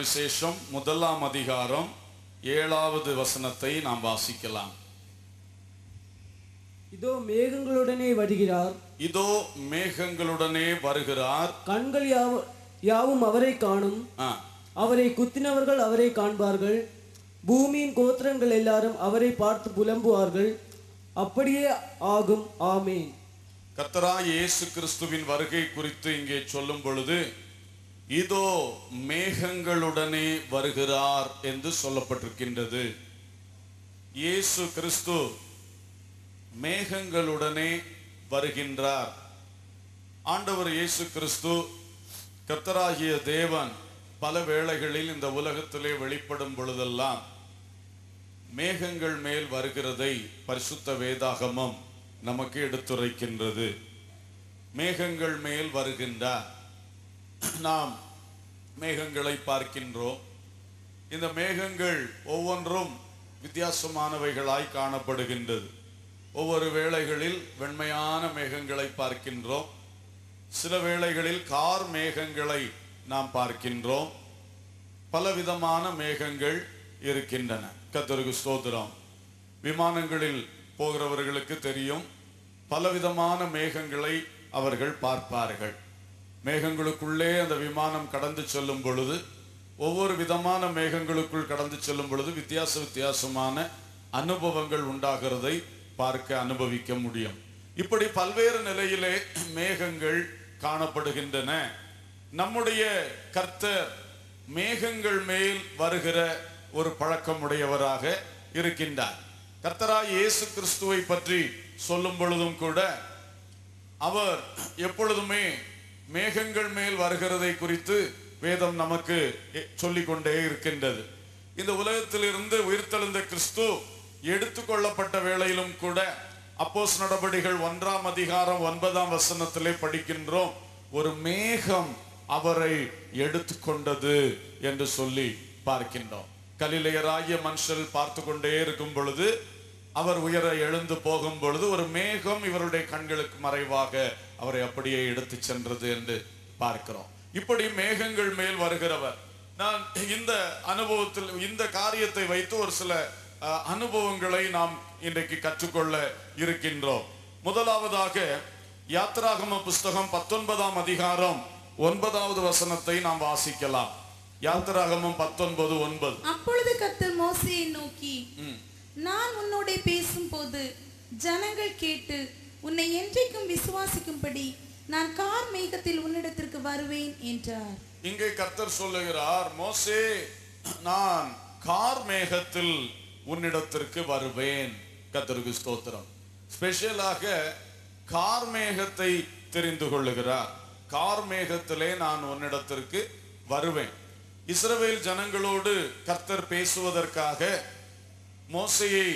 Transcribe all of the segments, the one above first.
விசேஷம் முதலாம் அதிகாரம் ஏழாவது வசனத்தை நாம் வாசிக்கலாம் இதோ மேகங்களுடனே வருகிறார் இதோ மேகங்களுடனே வருகிறார் கண்கள் யாவ யாவும் அவரை காணும் ஆ, அவரை குத்தினவர்கள் அவரை காண்பார்கள் பூமியின் கோத்திரங்கள் எல்லாரும் அவரை பார்த்து புலம்புவார்கள் அப்படியே ஆகும் ஆமேன் கர்த்தராய் இயேசு கிறிஸ்துவின் வருகை குறித்து இங்கே சொல்லும் பொழுது இதோ மேகங்களுடனே வருகிறார் என்று சொல்லப்பட்டிருக்கின்றது இயேசு கிறிஸ்து மேகங்களுடனே வருகின்றார் ஆண்டவர் இயேசு கிறிஸ்து கர்த்தராகிய தேவன் பல வேளைகளில் இந்த உலகத்திலே வெளிப்படும் பொழுதெல்லாம் மேகங்கள் மேல் வருகிறதை பரிசுத்த வேதாகமம் நமக்கு எடுத்துரைக்கின்றது மேகங்கள் மேல் வருகின்றார் நாம் மேகங்களை பார்க்கின்றோம் இந்த மேகங்கள் ஒவ்வொன்றும் வித்தியாசமானவைகளாய் காணப்படுகின்றது ஒவ்வொரு வேளைகளில் வெண்மையான மேகங்களை பார்க்கின்றோம் சில வேளைகளில் கார் மேகங்களை நாம் பார்க்கின்றோம் பலவிதமான மேகங்கள் இருக்கின்றன கத்தருக்கு ஸ்தோத்திரம் விமானங்களில் போகிறவர்களுக்கு தெரியும் பலவிதமான மேகங்களை அவர்கள் பார்ப்பார்கள் மேகங்களுக்குள்ளே அந்த விமானம் கடந்து செல்லும் பொழுது ஒவ்வொரு விதமான மேகங்களுக்குள் கடந்து செல்லும் பொழுது வித்தியாச வித்தியாசமான அனுபவங்கள் உண்டாகிறதை பார்க்க அனுபவிக்க முடியும் இப்படி பல்வேறு நிலையிலே மேகங்கள் காணப்படுகின்றன நம்முடைய கர்த்தர் மேகங்கள் மேல் வருகிற ஒரு பழக்கமுடையவராக இருக்கின்றார் கர்த்தராய் இயேசு கிறிஸ்துவை பற்றி சொல்லும் பொழுதும் கூட அவர் எப்பொழுதுமே மேகங்கள் மேல் வருகிறதை குறித்து வேதம் நமக்கு எ- சொல்லிக் கொண்டே இருக்கின்றது இந்த உலகத்திலிருந்து உயிர்த்தெழுந்த கிறிஸ்து எடுத்துக்கொள்ளப்பட்ட வேளையிலும் கூட அப்போஸ் நடபடிகள் ஒன்றாம் அதிகாரம் ஒன்பதாம் வசனத்திலே படிக்கின்றோம் ஒரு மேகம் அவரை எடுத்துக்கொண்டது என்று சொல்லி பார்க்கின்றோம் கலிலேயராகிய மனுஷர் பார்த்து கொண்டே இருக்கும் பொழுது அவர் உயர எழுந்து போகும் பொழுது ஒரு மேகம் இவருடைய கண்களுக்கு மறைவாக அவரை அப்படியே எடுத்து சென்றது என்று பார்க்கிறோம் இப்படி மேகங்கள் மேல் வருகிறவர் நான் இந்த அனுபவத்தில் இந்த காரியத்தை வைத்து ஒரு சில அஹ், அனுபவங்களை நாம் இன்றைக்கு கற்றுக்கொள்ள இருக்கின்றோம் முதலாவதாக யாத்ராகம புஸ்தகம் பத்தொன்பதாம் அதிகாரம் ஒன்பதாவது வசனத்தை நாம் வாசிக்கலாம் யாத்ராகமம் பத்தொன்பது ஒன்பது அப்பொழுது கர்த்தர் மோசேயை நோக்கி நான் உன்னோட பேசும்போது ஜனங்கள் கேட்டு உன்னை என்றைக்கும் விசுவாசிக்கும்படி நான் கார் மேகத்தில் உன்னிடத்திற்கு வருவேன் என்றார் இங்கே கர்த்தர் சொல்லுகிறார் மோசே நான் கார் மேகத்தில் உன்னிடத்திற்கு வருவேன் கர்த்தருக்கு ஸ்தோத்திரம் ஸ்பெஷலாக கார் மேகத்தை தெரிந்து கொள்ளுகிறார் கார் மேகத்திலே நான் உன்னிடத்திற்கு வருவேன் இஸ்ரவேல் ஜனங்களோடு கர்த்தர் பேசுவதற்காக மோசையை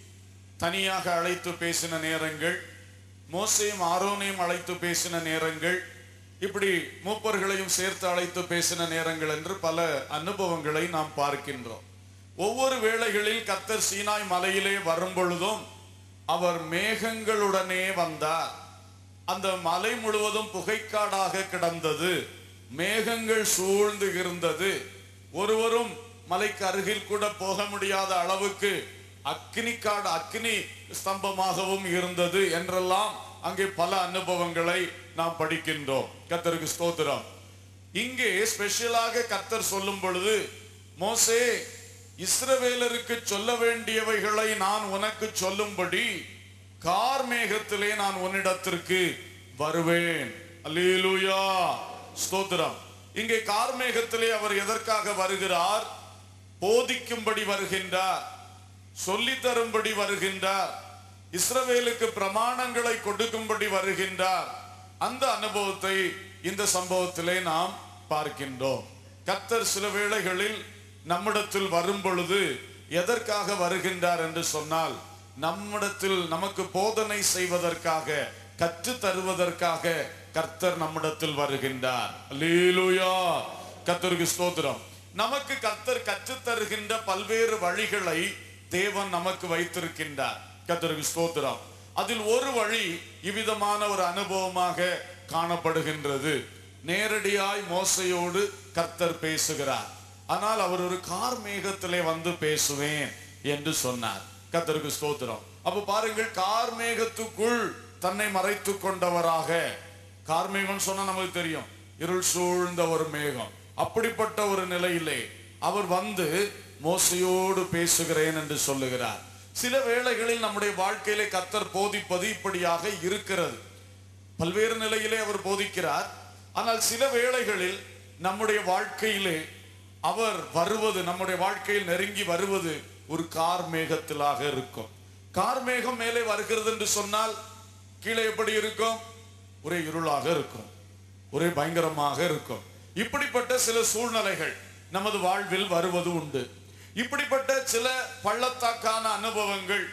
தனியாக அழைத்து பேசின நேரங்கள் மோசையும் ஆரோனையும் அழைத்து பேசின நேரங்கள் இப்படி மூப்பர்களையும் சேர்த்து அழைத்து பேசின நேரங்கள் என்று பல அனுபவங்களை நாம் பார்க்கின்றோம் ஒவ்வொரு வேளைகளில் கர்த்தர் சீனாய் மலையிலே வரும் பொழுதும் அவர் மேகங்களுடனே வந்தார் அந்த மலை முழுவதும் புகைக்காடாக கிடந்தது மேகங்கள் சூழ்ந்து இருந்தது ஒருவரும் மலைக்கு அருகில் கூட போக முடியாத அளவுக்கு அக்னி காடு அக்னி ஸ்தம்பமாகவும் இருந்தது என்றெல்லாம் அங்கே பல அனுபவங்களை நாம் படிக்கின்றோம் கர்த்தருக்கு ஸ்தோத்திரம் இங்கே ஸ்பெஷலாக கர்த்தர் சொல்லும் பொழுது மோசே இஸ்ரவேலருக்கு சொல்ல வேண்டியவைகளை நான் உனக்கு சொல்லும்படி கார் மேகத்திலே நான் உன்னிடத்திற்கு வருவேன் அல்லேலூயா ஸ்தோத்திரம் இங்கே கார் மேகத்திலே அவர் எதற்காக வருகிறார் போதிக்கும்படி வருகின்றார் சொல்லித் தரும்படி வருகின்றார் இஸ்ரவேலுக்கு பிரமாணங்களை கொடுக்கும்படி வருகின்றார் அந்த அனுபவத்தை இந்த சம்பவத்திலே நாம் பார்க்கின்றோம் கர்த்தர் சில வேளைகளில் நம்மிடத்தில் வரும் பொழுது எதற்காக வருகின்றார் என்று சொன்னால் நம்மிடத்தில் நமக்கு போதனை செய்வதற்காக கற்று தருவதற்காக கர்த்தர் நம்மிடத்தில் வருகின்றார் அல்லேலூயா கர்த்தருக்கு ஸ்தோத்திரம் நமக்கு கர்த்தர் கற்றுத் தருகின்ற பல்வேறு வழிகளை தேவன் நமக்கு வைத்திருக்கின்றார் கர்த்தருக்கு ஸ்தோத்திரம் அதில் ஒரு வழி இவ்விதமான ஒரு அனுபவமாக காணப்படுகின்றது நேரடியாய் மோசையோடு கர்த்தர் பேசுகிறார் ஆனால் அவர் ஒரு கார் மேகத்திலே வந்து பேசுவேன் என்று சொன்னார் கர்த்தருக்கு ஸ்தோத்திரம் அப்ப பாருங்கள் கார் மேகத்துக்குள் தன்னை மறைத்துக் கொண்டவராக கார் மேகம் சொன்னா நமக்கு தெரியும் இருள் சூழ்ந்த ஒரு மேகம் அப்படிப்பட்ட ஒரு நிலையிலே அவர் வந்து மோசையோடு பேசுகிறேன் என்று சொல்லுகிறார் சில வேளைகளில் நம்முடைய வாழ்க்கையிலே கத்தர் போதிப்பது இப்படியாக இருக்கிறது பல்வேறு நிலையிலே அவர் போதிக்கிறார் ஆனால் சில வேளைகளில் நம்முடைய வாழ்க்கையிலே அவர் வருவது நம்முடைய வாழ்க்கையில் நெருங்கி வருவது ஒரு கார் மேகத்திலாக இருக்கும் கார் மேகம் மேலே வருகிறது என்று சொன்னால் கீழே எப்படி இருக்கும் ஒரே இருளாக இருக்கும் ஒரே பயங்கரமாக இருக்கும் இப்படிப்பட்ட சில சூழ்நிலைகள் நமது வாழ்வில் வருவது உண்டு இப்படிப்பட்ட சில பள்ளத்தாக்கான அனுபவங்கள்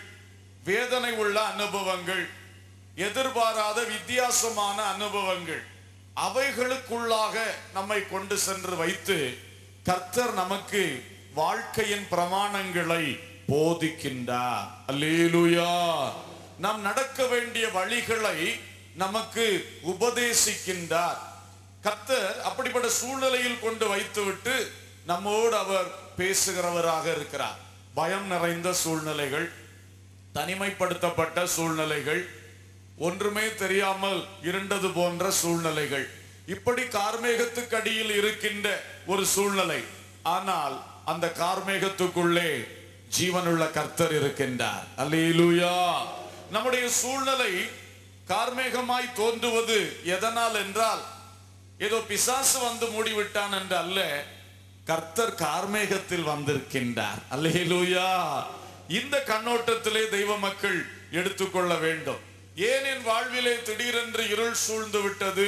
வேதனை உள்ள அனுபவங்கள் எதிர்பாராத வித்தியாசமான அனுபவங்கள் அவைகளுக்குள்ளாக நம்மை கொண்டு சென்று வைத்து கர்த்தர் நமக்கு வாழ்க்கையின் பிரமாணங்களை போதிக்கின்றார் அல்லேலூயா நாம் நடக்க வேண்டிய வழிகளை நமக்கு உபதேசிக்கின்றார் கர்த்தர் அப்படிப்பட்ட சூழ்நிலையில் கொண்டு வைத்துவிட்டு நம்மோடு அவர் பேசுகிறவராக இருக்கிறார் பயம் நிறைந்த சூழ்நிலைகள் தனிமைப்படுத்தப்பட்ட சூழ்நிலைகள் ஒன்றுமே தெரியாமல் இருண்டது போன்ற சூழ்நிலைகள் இப்படி கார்மேகத்துக்கு அடியில் இருக்கின்ற ஒரு சூழ்நிலை ஆனால் அந்த கார்மேகத்துக்குள்ளே ஜீவனுள்ள கர்த்தர் இருக்கின்றார் அல்லேலூயா நம்முடைய சூழ்நிலை கார்மேகமாய் தோன்றுவது எதனால் என்றால் ஏதோ பிசாசு வந்து மூடிவிட்டான் என்று அல்ல கர்த்தர் கார்மேகத்தில் வந்திருக்கின்றார் அல்லேலூயா இந்த கண்ணோட்டத்திலே தெய்வ மக்கள் எடுத்துக்கொள்ள வேண்டும் ஏன் என் வாழ்விலே திடீரென்று இருள் சூழ்ந்து விட்டது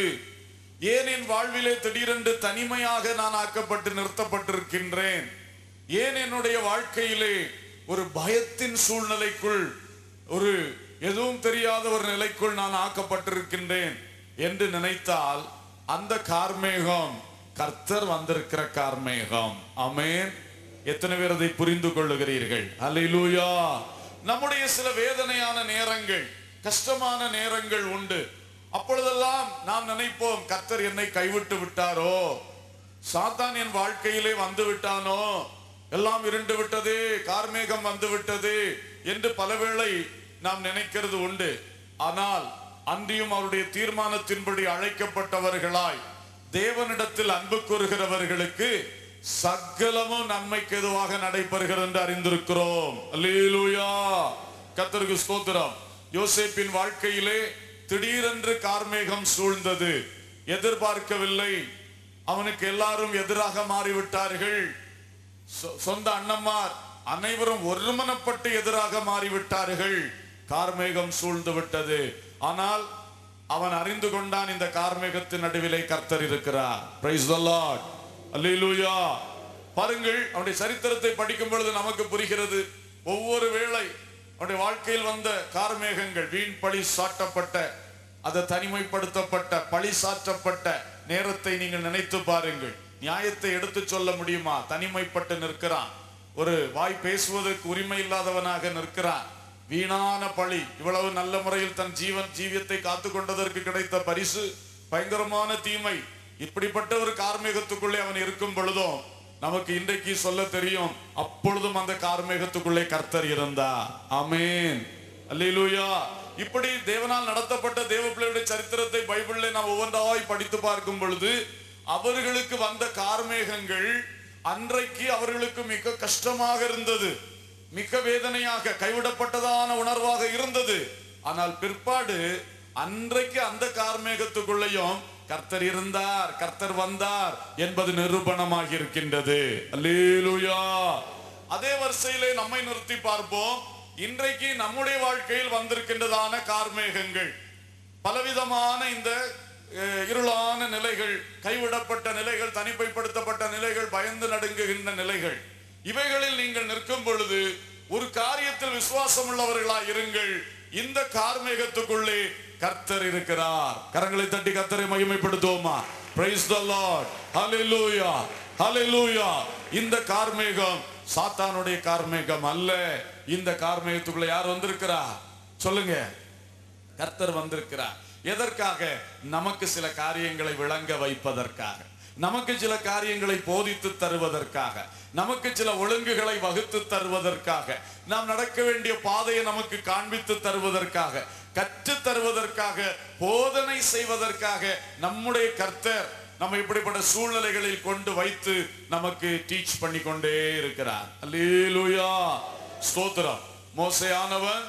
ஏன் என் வாழ்விலே திடீரென்று தனிமையாக நான் ஆக்கப்பட்டு நிறுத்தப்பட்டிருக்கின்றேன் ஏன் என்னுடைய வாழ்க்கையிலே ஒரு பயத்தின் சூழ்நிலைக்குள் ஒரு எதுவும் தெரியாத ஒரு நிலைக்குள் நான் ஆக்கப்பட்டிருக்கின்றேன் என்று நினைத்தால் அந்த கார்மேகம் கர்த்தர் வந்திருக்கிற கார்மேகம் ஆமென் எத்தனை பேர் அதை புரிந்து கொள்ளுகிறீர்கள் அல்லேலூயா நம்முடைய சில வேதனையான நேரங்கள் கஷ்டமான நேரங்கள் உண்டு அப்பொழுதெல்லாம் நாம் நினைப்போம் கர்த்தர் என்னை கைவிட்டு விட்டாரோ சாத்தான் என் வாழ்க்கையிலே வந்து விட்டானோ எல்லாம் இருண்டு விட்டதே கார்மேகம் வந்து விட்டது என்று பலவேளை நாம் நினைக்கிறது உண்டு ஆனால் அன்றியும் அவருடைய தீர்மானத்தின்படி அழைக்கப்பட்டவர்களாய் தேவனிடத்தில் அன்பு கூறுகிறவர்களுக்கு சகலமும் நன்மைக்கு எதுவாக நடைபெறுகிறது என்று அறிந்திருக்கிறோம் அல்லேலூயா கர்த்தருக்கு ஸ்தோத்திரம் யோசேப்பின் வாழ்க்கையிலே திடீரென்று கார்மேகம் சூழ்ந்தது எதிர்பார்க்கவில்லை அவனுக்கு எல்லாரும் எதிராக மாறிவிட்டார்கள் சொ- சொந்த அண்ணன்மார் அனைவரும் ஒருமனப்பட்டு எதிராக மாறிவிட்டார்கள் கார்மேகம் சூழ்ந்து விட்டது ஆனால் அவன் அறிந்து கொண்டான் இந்த கார்மேகத்தின் நடுவிலே கர்த்தர் இருக்கிறார் பிரைஸ் தி லார்ட் அல்லேலூயா பாருங்கள் அவனுடைய சரித்திரத்தை படிக்கும் பொழுது நமக்கு புரிகிறது ஒவ்வொரு வேளை அவனுடைய வாழ்க்கையில் வந்த கார்மேகங்கள் வீண் பழி சாட்டப்பட்ட அது தனிமைப்படுத்தப்பட்ட பழி சாற்றப்பட்ட நேரத்தை நீங்கள் நினைத்து பாருங்கள் நியாயத்தை எடுத்து சொல்ல முடியுமா தனிமைப்பட்டு நிற்கிறான் ஒரு வாய் பேசுவதற்கு உரிமை இல்லாதவனாக நிற்கிறான் வீணான பழி இவ்வளவு நல்ல முறையில் தன் ஜீவன் ஜீவியத்தை காத்து கொண்டதற்கு கிடைத்த பரிசு பயங்கரமான தீமை இப்படிப்பட்ட ஒரு கார்மேகத்துக்குள்ளே அவன் இருக்கும் பொழுதும் நமக்கு இன்றைக்கு சொல்ல தெரியும் அப்பொழுதும் அந்த கார்மேகத்துக்குள்ளே கர்த்தர் இருந்தா ஆமென் அல்லேலூயா இப்படி தேவனால் நடத்தப்பட்ட தேவ பிள்ளையுடைய சரித்திரத்தை பைபிளிலே நாம் ஒவ்வொன்றாய் படித்து பார்க்கும் பொழுது அவர்களுக்கு வந்த கார்மேகங்கள் அன்றைக்கு அவர்களுக்கு மிக கஷ்டமாக இருந்தது மிக வேதனையாக கைவிடப்பட்டதான உணர்வாக இருந்தது ஆனால் பிற்பாடு அன்றைக்கு அந்த கார்மேகத்துக்குள்ளேயும் கர்த்தர் இருந்தார் கர்த்தர் வந்தார் என்பது நிரூபணமாக இருக்கின்றது அல்லேலூயா அதே வரிசையிலே நம்மை நிறுத்தி பார்ப்போம் இன்றைக்கு நம்முடைய வாழ்க்கையில் வந்திருக்கின்றதான கார்மேகங்கள் பலவிதமான இந்த அஹ், இருளான நிலைகள் கைவிடப்பட்ட நிலைகள் தனிமைப்படுத்தப்பட்ட நிலைகள் பயந்து நடுங்குகின்ற நிலைகள் இவைகளில் நீங்கள் நிற்கும் பொழுது ஒரு காரியத்தில் விசுவாசம் உள்ளவர்களாய் இருங்கள் இந்த கார்மேகத்துக்குள்ளே கர்த்தர் இருக்கிறார் கரங்களை தட்டி கர்த்தரை மகிமைப்படுத்துவோமா பிரைஸ் த லார்ட் ஹalleluya ஹalleluya இந்த கார்மேகம் சாத்தானுடைய கார்மேகம் அல்ல இந்த கார்மேகத்துக்குள்ள யார் வந்திருக்கிறா சொல்லுங்க கர்த்தர் வந்திருக்கிறார் எதற்காக நமக்கு சில காரியங்களை விளங்க வைப்பதற்காக நமக்கு சில காரியங்களை போதித்து தருவதற்காக நமக்கு சில ஒழுங்குகளை வகுத்து தருவதற்காக நாம் நடக்க வேண்டிய பாதையை நமக்கு காண்பித்து தருவதற்காக கற்று தருவதற்காக போதனை செய்வதற்காக நம்முடைய கர்த்தர் நம்ம இப்படிப்பட்ட சூழ்நிலைகளில் கொண்டு வைத்து நமக்கு டீச் பண்ணி கொண்டே இருக்கிறார் அல்லேலூயா ஸ்தோத்திரம் மோசையானவன்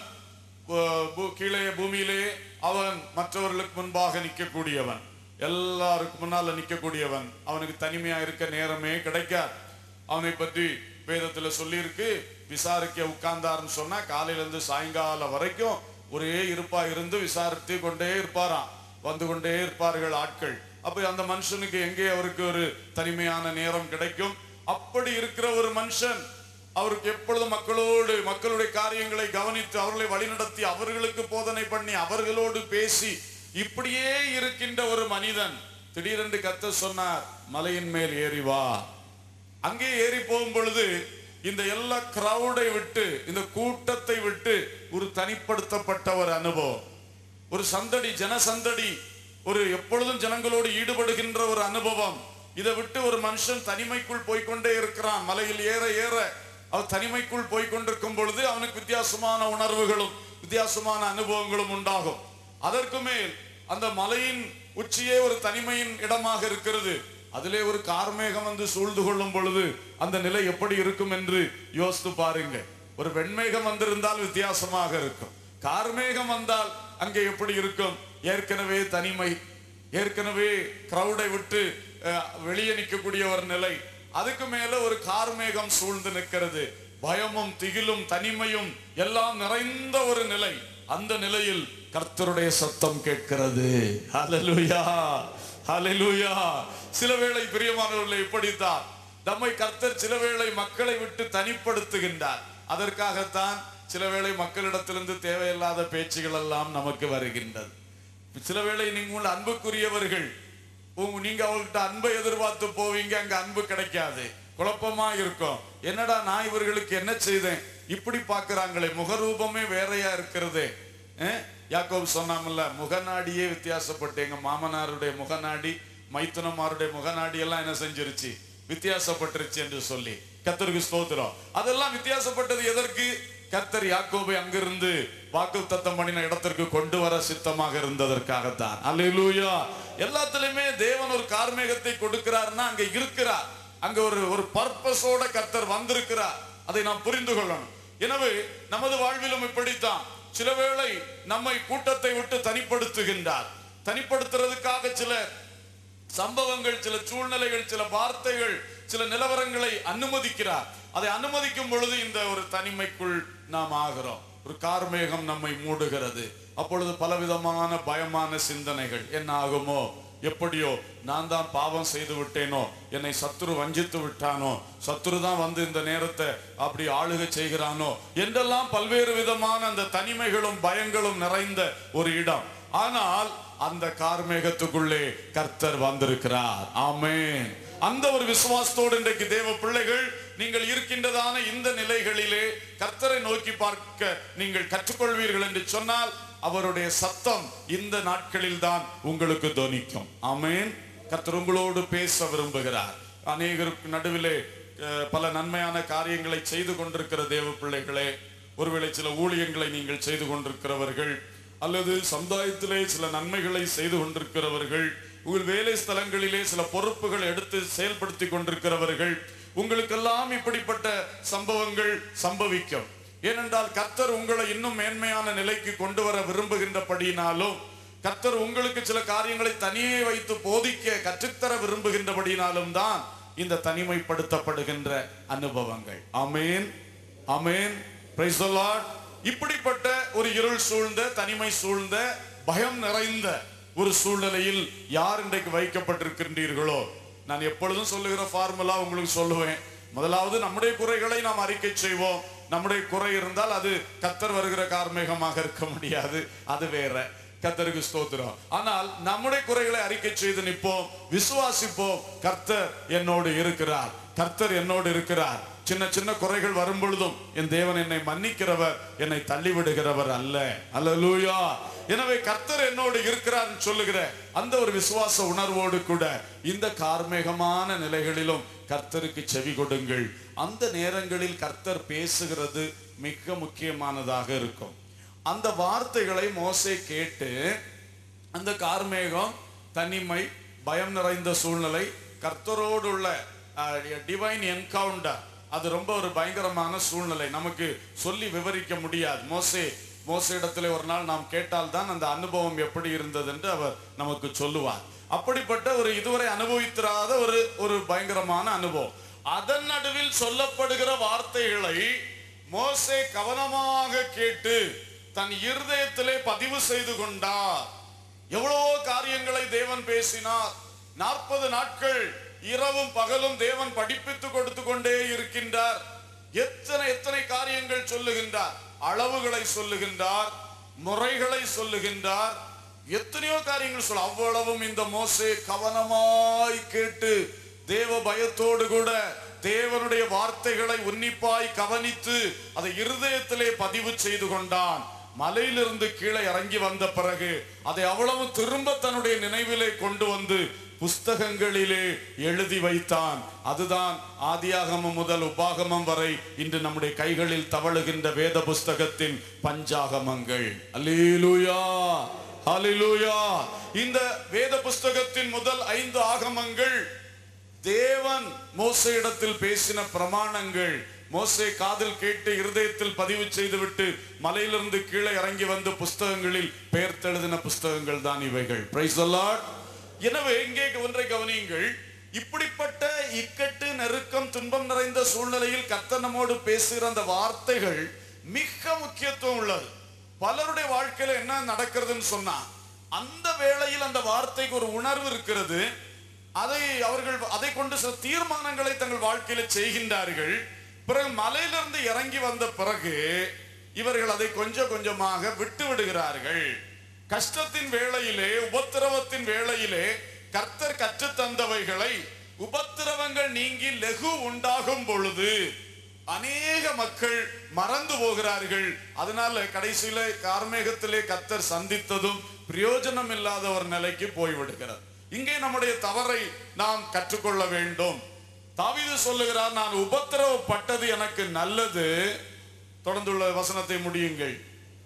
பூ- பூ- கீழே பூமியிலே அவன் மற்றவர்களுக்கு முன்பாக நிற்கக்கூடியவன் எல்லாருக்கும் முன்னால நிற்கக்கூடியவன் அவனுக்கு தனிமையா இருக்க நேரமே கிடைக்காது அவனை பற்றி வேதத்துல சொல்லியிருக்கு விசாரிக்க உட்கார்ந்தாருன்னு சொன்னா காலையில இருந்து சாயங்காலம் வரைக்கும் ஒரே இருப்பா இருந்து விசாரித்து கொண்டே இருப்பாராம் வந்து கொண்டே இருப்பார்கள் ஆட்கள் அப்ப அந்த மனுஷனுக்கு எங்கே அவருக்கு ஒரு தனிமையான நேரம் கிடைக்கும் அப்படி இருக்கிற ஒரு மனுஷன் அவருக்கு எப்பொழுதும் மக்களோடு மக்களுடைய காரியங்களை கவனித்து அவர்களை வழிநடத்தி அவர்களுக்கு போதனை பண்ணி அவர்களோடு பேசி இப்படியே இருக்கின்ற ஒரு மனிதன் திடீரென்று கத்த சொன்னார் மலையின் மேல் ஏறி வா அங்கே ஏறி போகும் பொழுது இந்த எல்லா கிரௌடை விட்டு இந்த கூட்டத்தை விட்டு ஒரு தனிப்படுத்தப்பட்ட ஒரு அனுபவம் ஒரு சந்தடி ஜனசந்தடி ஒரு எப்பொழுதும் ஜனங்களோடு ஈடுபடுகின்ற ஒரு அனுபவம் இதை விட்டு ஒரு மனுஷன் தனிமைக்குள் போய்க்கொண்டே இருக்கிறான் மலையில் ஏற ஏற அவர் தனிமைக்குள் போய்க்கொண்டிருக்கும் பொழுது அவனுக்கு வித்தியாசமான உணர்வுகளும் வித்தியாசமான அனுபவங்களும் உண்டாகும் அதற்கு மேல் அந்த மலையின் உச்சியே ஒரு தனிமையின் இடமாக இருக்கிறது அதிலே ஒரு கார்மேகம் வந்து சூழ்ந்து கொள்ளும் பொழுது அந்த நிலை எப்படி இருக்கும் என்று யோசித்து பாருங்க ஒரு வெண்மேகம் வந்திருந்தால் வித்தியாசமாக இருக்கும் கார்மேகம் வந்தால் அங்கே எப்படி இருக்கும் ஏற்கனவே தனிமை ஏற்கனவே கிரௌடை விட்டு அஹ், வெளியே நிற்கக்கூடிய ஒரு நிலை அதுக்கு மேல ஒரு கார்மேகம் சூழ்ந்து நிற்கிறது பயமும் திகிலும் தனிமையும் எல்லாம் நிறைந்த ஒரு நிலை அந்த நிலையில் கர்த்தருடைய சத்தம் கேட்கிறது ஹalleluya ஹalleluya சில வேளை பிரியமானவர்களை இப்படித்தான் நம்மை கர்த்தர் சில வேளை மக்களை விட்டு தனிப்படுத்துகின்றார் அதற்காகத்தான் சில வேளை மக்களிடத்திலிருந்து தேவையில்லாத பேச்சுகள் எல்லாம் நமக்கு வருகின்றது சில வேளை நீங்கள் அன்புக்குரியவர்கள் உங்க- நீங்க அவங்கள்ட்ட அன்பை எதிர்பார்த்து போவீங்க அங்க அன்பு கிடைக்காது குழப்பமா இருக்கும் என்னடா நான் இவர்களுக்கு என்ன செய்தேன் இப்படி பார்க்கறாங்களே முகரூபமே வேறையா இருக்கிறதே அஹ்? யாக்கோபு சொன்னாமல்ல முகநாடியே வித்தியாசப்பட்டு எங்க மாமனாருடைய முகநாடி மைத்துனமாருடைய முகநாடி எல்லாம் என்ன செஞ்சிருச்சு வித்தியாசப்பட்டுருச்சு என்று சொல்லி கத்தருக்கு ஸ்தோத்திரம் அதெல்லாம் வித்தியாசப்பட்டது எதற்கு கர்த்தர் யாக்கோபை அங்கிருந்து வாக்கு தத்தம் பண்ணின இடத்திற்கு கொண்டு வர சித்தமாக இருந்ததற்காகத்தான் அல்லேலூயா எல்லாத்துலயுமே தேவன் ஒரு கார்மேகத்தை கொடுக்கிறார்னா அங்க இருக்கிறார் அங்க ஒரு ஒரு பர்பஸோட கர்த்தர் வந்திருக்கிறார் அதை நாம் புரிந்து கொள்ளணும் எனவே நமது வாழ்விலும் இப்படித்தான் சில வேளை நம்மை கூட்டத்தை விட்டு தனிப்படுத்துகின்றார் தனிப்படுத்துறதுக்காக சில சம்பவங்கள் சில சூழ்நிலைகள் சில வார்த்தைகள் சில நிலவரங்களை அனுமதிக்கிறார் அதை அனுமதிக்கும் பொழுது இந்த ஒரு தனிமைக்குள் நாம் ஆகிறோம் ஒரு கார்மேகம் நம்மை மூடுகிறது அப்பொழுது பலவிதமான பயமான சிந்தனைகள் என்ன ஆகுமோ எப்படியோ நான் தான் பாவம் செய்து விட்டேனோ என்னை சத்துரு வஞ்சித்து விட்டானோ சத்துரு தான் வந்து இந்த நேரத்தை அப்படி ஆளுகை செய்கிறானோ என்றெல்லாம் பல்வேறு விதமான அந்த தனிமைகளும் பயங்களும் நிறைந்த ஒரு இடம் ஆனால் அந்த கார்மேகத்துக்குள்ளே கர்த்தர் வந்திருக்கிறார் ஆமென் அந்த ஒரு விசுவாசத்தோடு இன்றைக்கு தேவ பிள்ளைகள் நீங்கள் இருக்கின்றதான இந்த நிலைகளிலே கர்த்தரை நோக்கி பார்க்க நீங்கள் கற்றுக்கொள்வீர்கள் என்று சொன்னால் அவருடைய சத்தம் இந்த நாட்களில் தான் உங்களுக்கு தொனிக்கும் ஆமென் கர்த்தர் உங்களோடு பேச விரும்புகிறார் அநேகருக்கு நடுவிலே அஹ், பல நன்மையான காரியங்களை செய்து கொண்டிருக்கிற தேவ பிள்ளைகளே ஒருவேளை சில ஊழியங்களை நீங்கள் செய்து கொண்டிருக்கிறவர்கள் அல்லது சமுதாயத்திலே சில நன்மைகளை செய்து கொண்டிருக்கிறவர்கள் உங்கள் வேலை ஸ்தலங்களிலே சில பொறுப்புகள் எடுத்து செயல்படுத்தி கொண்டிருக்கிறவர்கள் உங்களுக்கெல்லாம் இப்படிப்பட்ட சம்பவங்கள் சம்பவிக்கும் ஏனென்றால் கர்த்தர் உங்களை இன்னும் மேன்மையான நிலைக்கு கொண்டு வர விரும்புகின்றபடியினாலும் கர்த்தர் உங்களுக்கு சில காரியங்களை தனியே வைத்து போதிக்க கற்றுத்தர விரும்புகின்றபடியினாலும் தான் இந்த தனிமைப்படுத்தப்படுகின்ற அனுபவங்கள் ஆமென் ஆமென் Praise the Lord. இப்படிப்பட்ட ஒரு இருள் சூழ்ந்த தனிமை சூழ்ந்த பயம் நிறைந்த ஒரு சூழ்நிலையில் யார் இன்றைக்கு வைக்கப்பட்டிருக்கின்றீர்களோ நான் எப்பொழுதும் சொல்லுகிற ஃபார்முலா உங்களுக்கு சொல்லுவேன் முதலாவது நம்முடைய குறைகளை நாம் அறிக்கை செய்வோம் நம்முடைய குறை இருந்தால் அது கத்தர் வருகிற கார்மேகமாக இருக்க முடியாது அது வேற கத்தருக்கு ஸ்தோத்திரம் ஆனால் நம்முடைய குறைகளை அறிக்கை செய்து நிற்போம் விசுவாசிப்போம் கர்த்தர் என்னோடு இருக்கிறார் கர்த்தர் என்னோடு இருக்கிறார் சின்ன சின்ன குறைகள் வரும் பொழுதும் என் தேவன் என்னை மன்னிக்கிறவர் என்னை தள்ளிவிடுகிறவர் அல்ல அல்லேலூயா எனவே கர்த்தர் என்னோடு இருக்கிறார் சொல்லுகிற அந்த ஒரு விசுவாச உணர்வோடு கூட இந்த கார்மேகமான நிலைகளிலும் கர்த்தருக்கு செவி கொடுங்கள் அந்த நேரங்களில் கர்த்தர் பேசுகிறது மிக முக்கியமானதாக இருக்கும் அந்த வார்த்தைகளை மோசே கேட்டு அந்த கார்மேகம் தனிமை பயம் நிறைந்த சூழ்நிலை கர்த்தரோடு உள்ள டிவைன் என்கவுண்டர் அது ரொம்ப ஒரு பயங்கரமான சூழ்நிலை நமக்கு சொல்லி விவரிக்க முடியாது மோசே மோசே இடத்துல ஒரு நாள் நாம் கேட்டால் தான் அந்த அனுபவம் எப்படி இருந்தது என்று அவர் நமக்கு சொல்லுவார் அப்படிப்பட்ட ஒரு இதுவரை அனுபவித்திராத ஒரு ஒரு பயங்கரமான அனுபவம் அதன் நடுவில் சொல்லப்படுகிற வார்த்தைகளை மோசே கவனமாக கேட்டு தன் இருதயத்திலே பதிவு செய்து கொண்டார் எவ்வளவோ காரியங்களை தேவன் பேசினார் நாற்பது நாட்கள் இரவும் பகலும் தேவன் படிப்பித்து கொடுத்து கொண்டே இருக்கின்றார் எத்தனை எத்தனை காரியங்கள் சொல்லுகின்றார் அளவுகளை சொல்லுகின்றார் முறைகளை சொல்லுகின்றார் எத்தனையோ காரியங்கள் சொல்ல அவ்வளவும் இந்த மோசே கவனமாய் கேட்டு தேவ பயத்தோடு கூட தேவனுடைய வார்த்தைகளை உன்னிப்பாய் கவனித்து அதை இருதயத்திலே பதிவு செய்து கொண்டான் மலையிலிருந்து கீழே இறங்கி வந்த பிறகு அதை அவ்வளவு திரும்ப தன்னுடைய நினைவிலே கொண்டு வந்து புஸ்தகங்களிலே எழுதி வைத்தான் அதுதான் ஆதியாகமம் முதல் உபாகமம் வரை இன்று நம்முடைய கைகளில் தவழுகின்ற வேத புஸ்தகத்தின் பஞ்சாகமங்கள் அல்லேலூயா ஹalleluya இந்த வேத புஸ்தகத்தின் முதல் ஐந்து ஆகமங்கள் தேவன் மோசையிடத்தில் பேசின பிரமாணங்கள் மோசே காதில் கேட்டு இருதயத்தில் பதிவு செய்துவிட்டு மலையிலிருந்து கீழே இறங்கி வந்த புஸ்தகங்களில் பெயர்த்தெழுதின புஸ்தகங்கள் தான் இவைகள் பிரைஸ் எனவே இங்கே ஒன்றை கவனியுங்கள் இப்படிப்பட்ட இக்கட்டு நெருக்கம் துன்பம் நிறைந்த சூழ்நிலையில் கர்த்தர் நம்மோடு பேசுகிற அந்த வார்த்தைகள் மிக முக்கியத்துவம் உள்ளது பலருடைய வாழ்க்கையில என்ன நடக்கிறதுன்னு சொன்னா அந்த வேளையில் அந்த வார்த்தைக்கு ஒரு உணர்வு இருக்கிறது அதை அவர்கள் அதை கொண்டு சில தீர்மானங்களை தங்கள் வாழ்க்கையில செய்கின்றார்கள் பிறகு மலையிலிருந்து இறங்கி வந்த பிறகு இவர்கள் அதை கொஞ்சம் கொஞ்சமாக விட்டு விடுகிறார்கள் கஷ்டத்தின் வேளையிலே உபத்திரவத்தின் வேளையிலே கர்த்தர் கற்றுத் தந்தவைகளை உபத்திரவங்கள் நீங்கி லெகு உண்டாகும் பொழுது அநேக மக்கள் மறந்து போகிறார்கள் அதனால கடைசியில கார்மேகத்திலே கர்த்தர் சந்தித்ததும் பிரயோஜனம் இல்லாத ஒரு நிலைக்கு போய்விடுகிறது இங்கே நம்முடைய தவறை நாம் கற்றுக்கொள்ள வேண்டும் தாவீது சொல்லுகிறார் நான் உபத்திரவப்பட்டது எனக்கு நல்லது தொடர்ந்துள்ள வசனத்தை முடியுங்கள்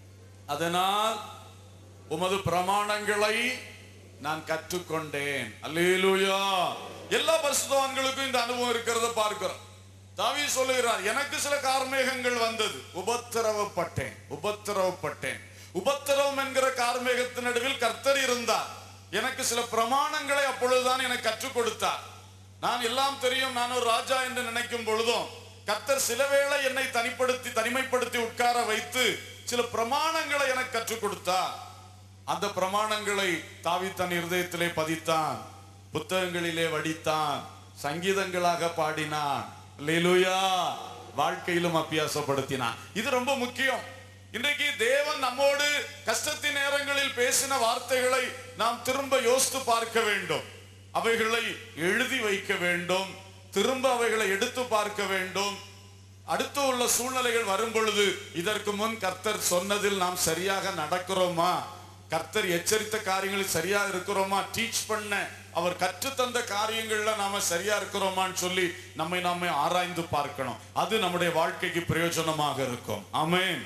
அதனால் உமது பிரமாணங்களை நான் கற்றுக்கொண்டேன் அல்லேலூயா எல்லா பரிசுத்தவான்களுக்கும் இந்த அனுபவம் இருக்கிறத பார்க்கிறோம் தாவி சொல்லுகிறார் எனக்கு சில கார்மேகங்கள் வந்தது உபத்திரவப்பட்டேன் உபத்திரவப்பட்டேன் உபத்திரவம் என்கிற கார்மேகத்தின் நடுவில் கர்த்தர் இருந்தார் எனக்கு சில பிரமாணங்களை அப்பொழுதுதான் எனக்கு கற்றுக் கொடுத்தார் நான் எல்லாம் தெரியும் நான் ஒரு ராஜா என்று நினைக்கும் பொழுதும் கர்த்தர் சில வேளை என்னை தனிப்படுத்தி தனிமைப்படுத்தி உட்கார வைத்து சில பிரமாணங்களை எனக்கு கற்றுக் கொடுத்தார் அந்த பிரமாணங்களை தாவி தன் இருதயத்திலே பதித்தான் புத்தகங்களிலே வடித்தான் சங்கீதங்களாக பாடினான் அல்லேலூயா வாழ்க்கையிலும் அபியாசப்படுத்தினான் இது ரொம்ப முக்கியம் இன்றைக்கு தேவன் நம்மோடு கஷ்டத்தின் நேரங்களில் பேசின வார்த்தைகளை நாம் திரும்ப யோசித்து பார்க்க வேண்டும் அவைகளை எழுதி வைக்க வேண்டும் திரும்ப அவைகளை எடுத்து பார்க்க வேண்டும் அடுத்து உள்ள சூழ்நிலைகள் வரும் பொழுது இதற்கு முன் கர்த்தர் சொன்னதில் நாம் சரியாக நடக்கிறோமா கர்த்தர் எச்சரித்த காரியங்களில் சரியா இருக்கிறோமா டீச் பண்ண அவர் கற்றுத்தந்த காரியங்கள்ல நாம சரியா இருக்கிறோமான்னு சொல்லி நம்மை நாமே ஆராய்ந்து பார்க்கணும் அது நம்முடைய வாழ்க்கைக்கு பிரயோஜனமாக இருக்கும் ஆமென்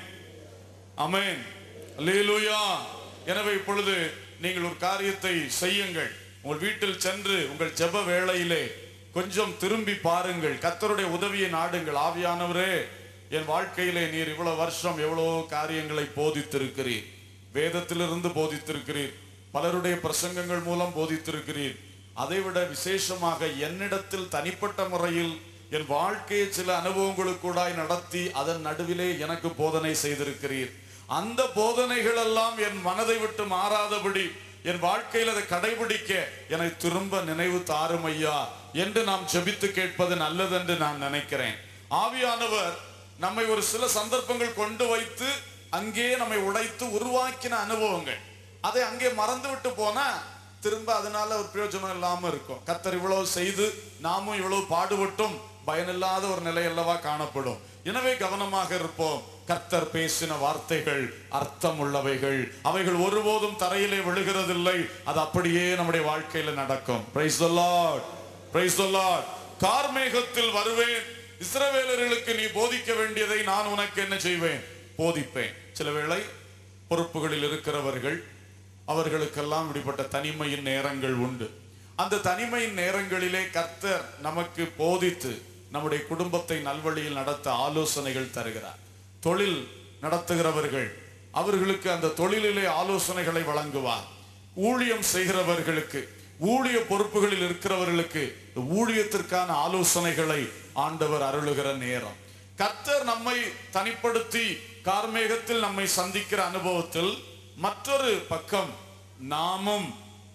அமேன் அல்லேலூயா எனவே இப்பொழுது நீங்கள் ஒரு காரியத்தை செய்யுங்கள் உங்கள் வீட்டில் சென்று உங்கள் ஜெப வேளையிலே கொஞ்சம் திரும்பி பாருங்கள் கர்த்தருடைய உதவியை நாடுங்கள் ஆவியானவரே என் வாழ்க்கையிலே நீர் இவ்வளவு வருஷம் எவ்வளவோ காரியங்களை போதித்திருக்கிறீர் வேதத்திலிருந்து போதித்திருக்கிறீர் பலருடைய பிரசங்கங்கள் மூலம் போதித்திருக்கிறீர் அதைவிட விசேஷமாக என்னிடத்தில் தனிப்பட்ட முறையில் என் வாழ்க்கையை சில அனுபவங்களுக்கூடாய் நடத்தி அதன் நடுவிலே எனக்கு போதனை செய்திருக்கிறீர் அந்த போதனைகள் எல்லாம் என் மனதை விட்டு மாறாதபடி என் வாழ்க்கையில் அதை கடைபிடிக்க என்னை திரும்ப நினைவு தாரும் ஐயா என்று நாம் ஜெபித்து கேட்பது நல்லதென்று நான் நினைக்கிறேன் ஆவியானவர் நம்மை ஒரு சில சந்தர்ப்பங்கள் கொண்டு வைத்து அங்கே நம்மை உடைத்து உருவாக்கின அனுபவங்கள் அதை அங்கே மறந்து விட்டு போனா திரும்ப அதனால ஒரு பிரயோஜனம் இல்லாம இருக்கும் கத்தர் இவ்வளவு செய்து நாமும் இவ்வளவு பாடுபட்டும் பயனில்லாத ஒரு நிலை அல்லவா காணப்படும் எனவே கவனமாக இருப்போம் கர்த்தர் பேசின வார்த்தைகள் அர்த்தம் உள்ளவைகள் அவைகள் ஒருபோதும் தரையிலே விழுகிறதில்லை அது அப்படியே நம்முடைய வாழ்க்கையில நடக்கும் praise the Lord praise the Lord கார்மேகத்தில் வருவேன் இஸ்ரவேலர்களுக்கு நீ போதிக்க வேண்டியதை நான் உனக்கு என்ன செய்வேன் போதிப்பேன் சில வேளை பொறுப்புகளில் இருக்கிறவர்கள் அவர்களுக்கெல்லாம் இப்படிப்பட்ட தனிமையின் நேரங்கள் உண்டு அந்த தனிமையின் நேரங்களிலே கர்த்தர் நமக்கு போதித்து நம்முடைய குடும்பத்தை நல்வழியில் நடத்த ஆலோசனைகள் தருகிறார் தொழில் நடத்துகிறவர்கள் அவர்களுக்கு அந்த தொழிலிலே ஆலோசனைகளை வழங்குவார் ஊழியம் செய்கிறவர்களுக்கு ஊழிய பொறுப்புகளில் இருக்கிறவர்களுக்கு இந்த ஊழியத்திற்கான ஆலோசனைகளை ஆண்டவர் அருளுகிற நேரம் கர்த்தர் நம்மை தனிப்படுத்தி கார்மேகத்தில் நம்மை சந்திக்கிற அனுபவத்தில் மற்றொரு பக்கம் நாமும்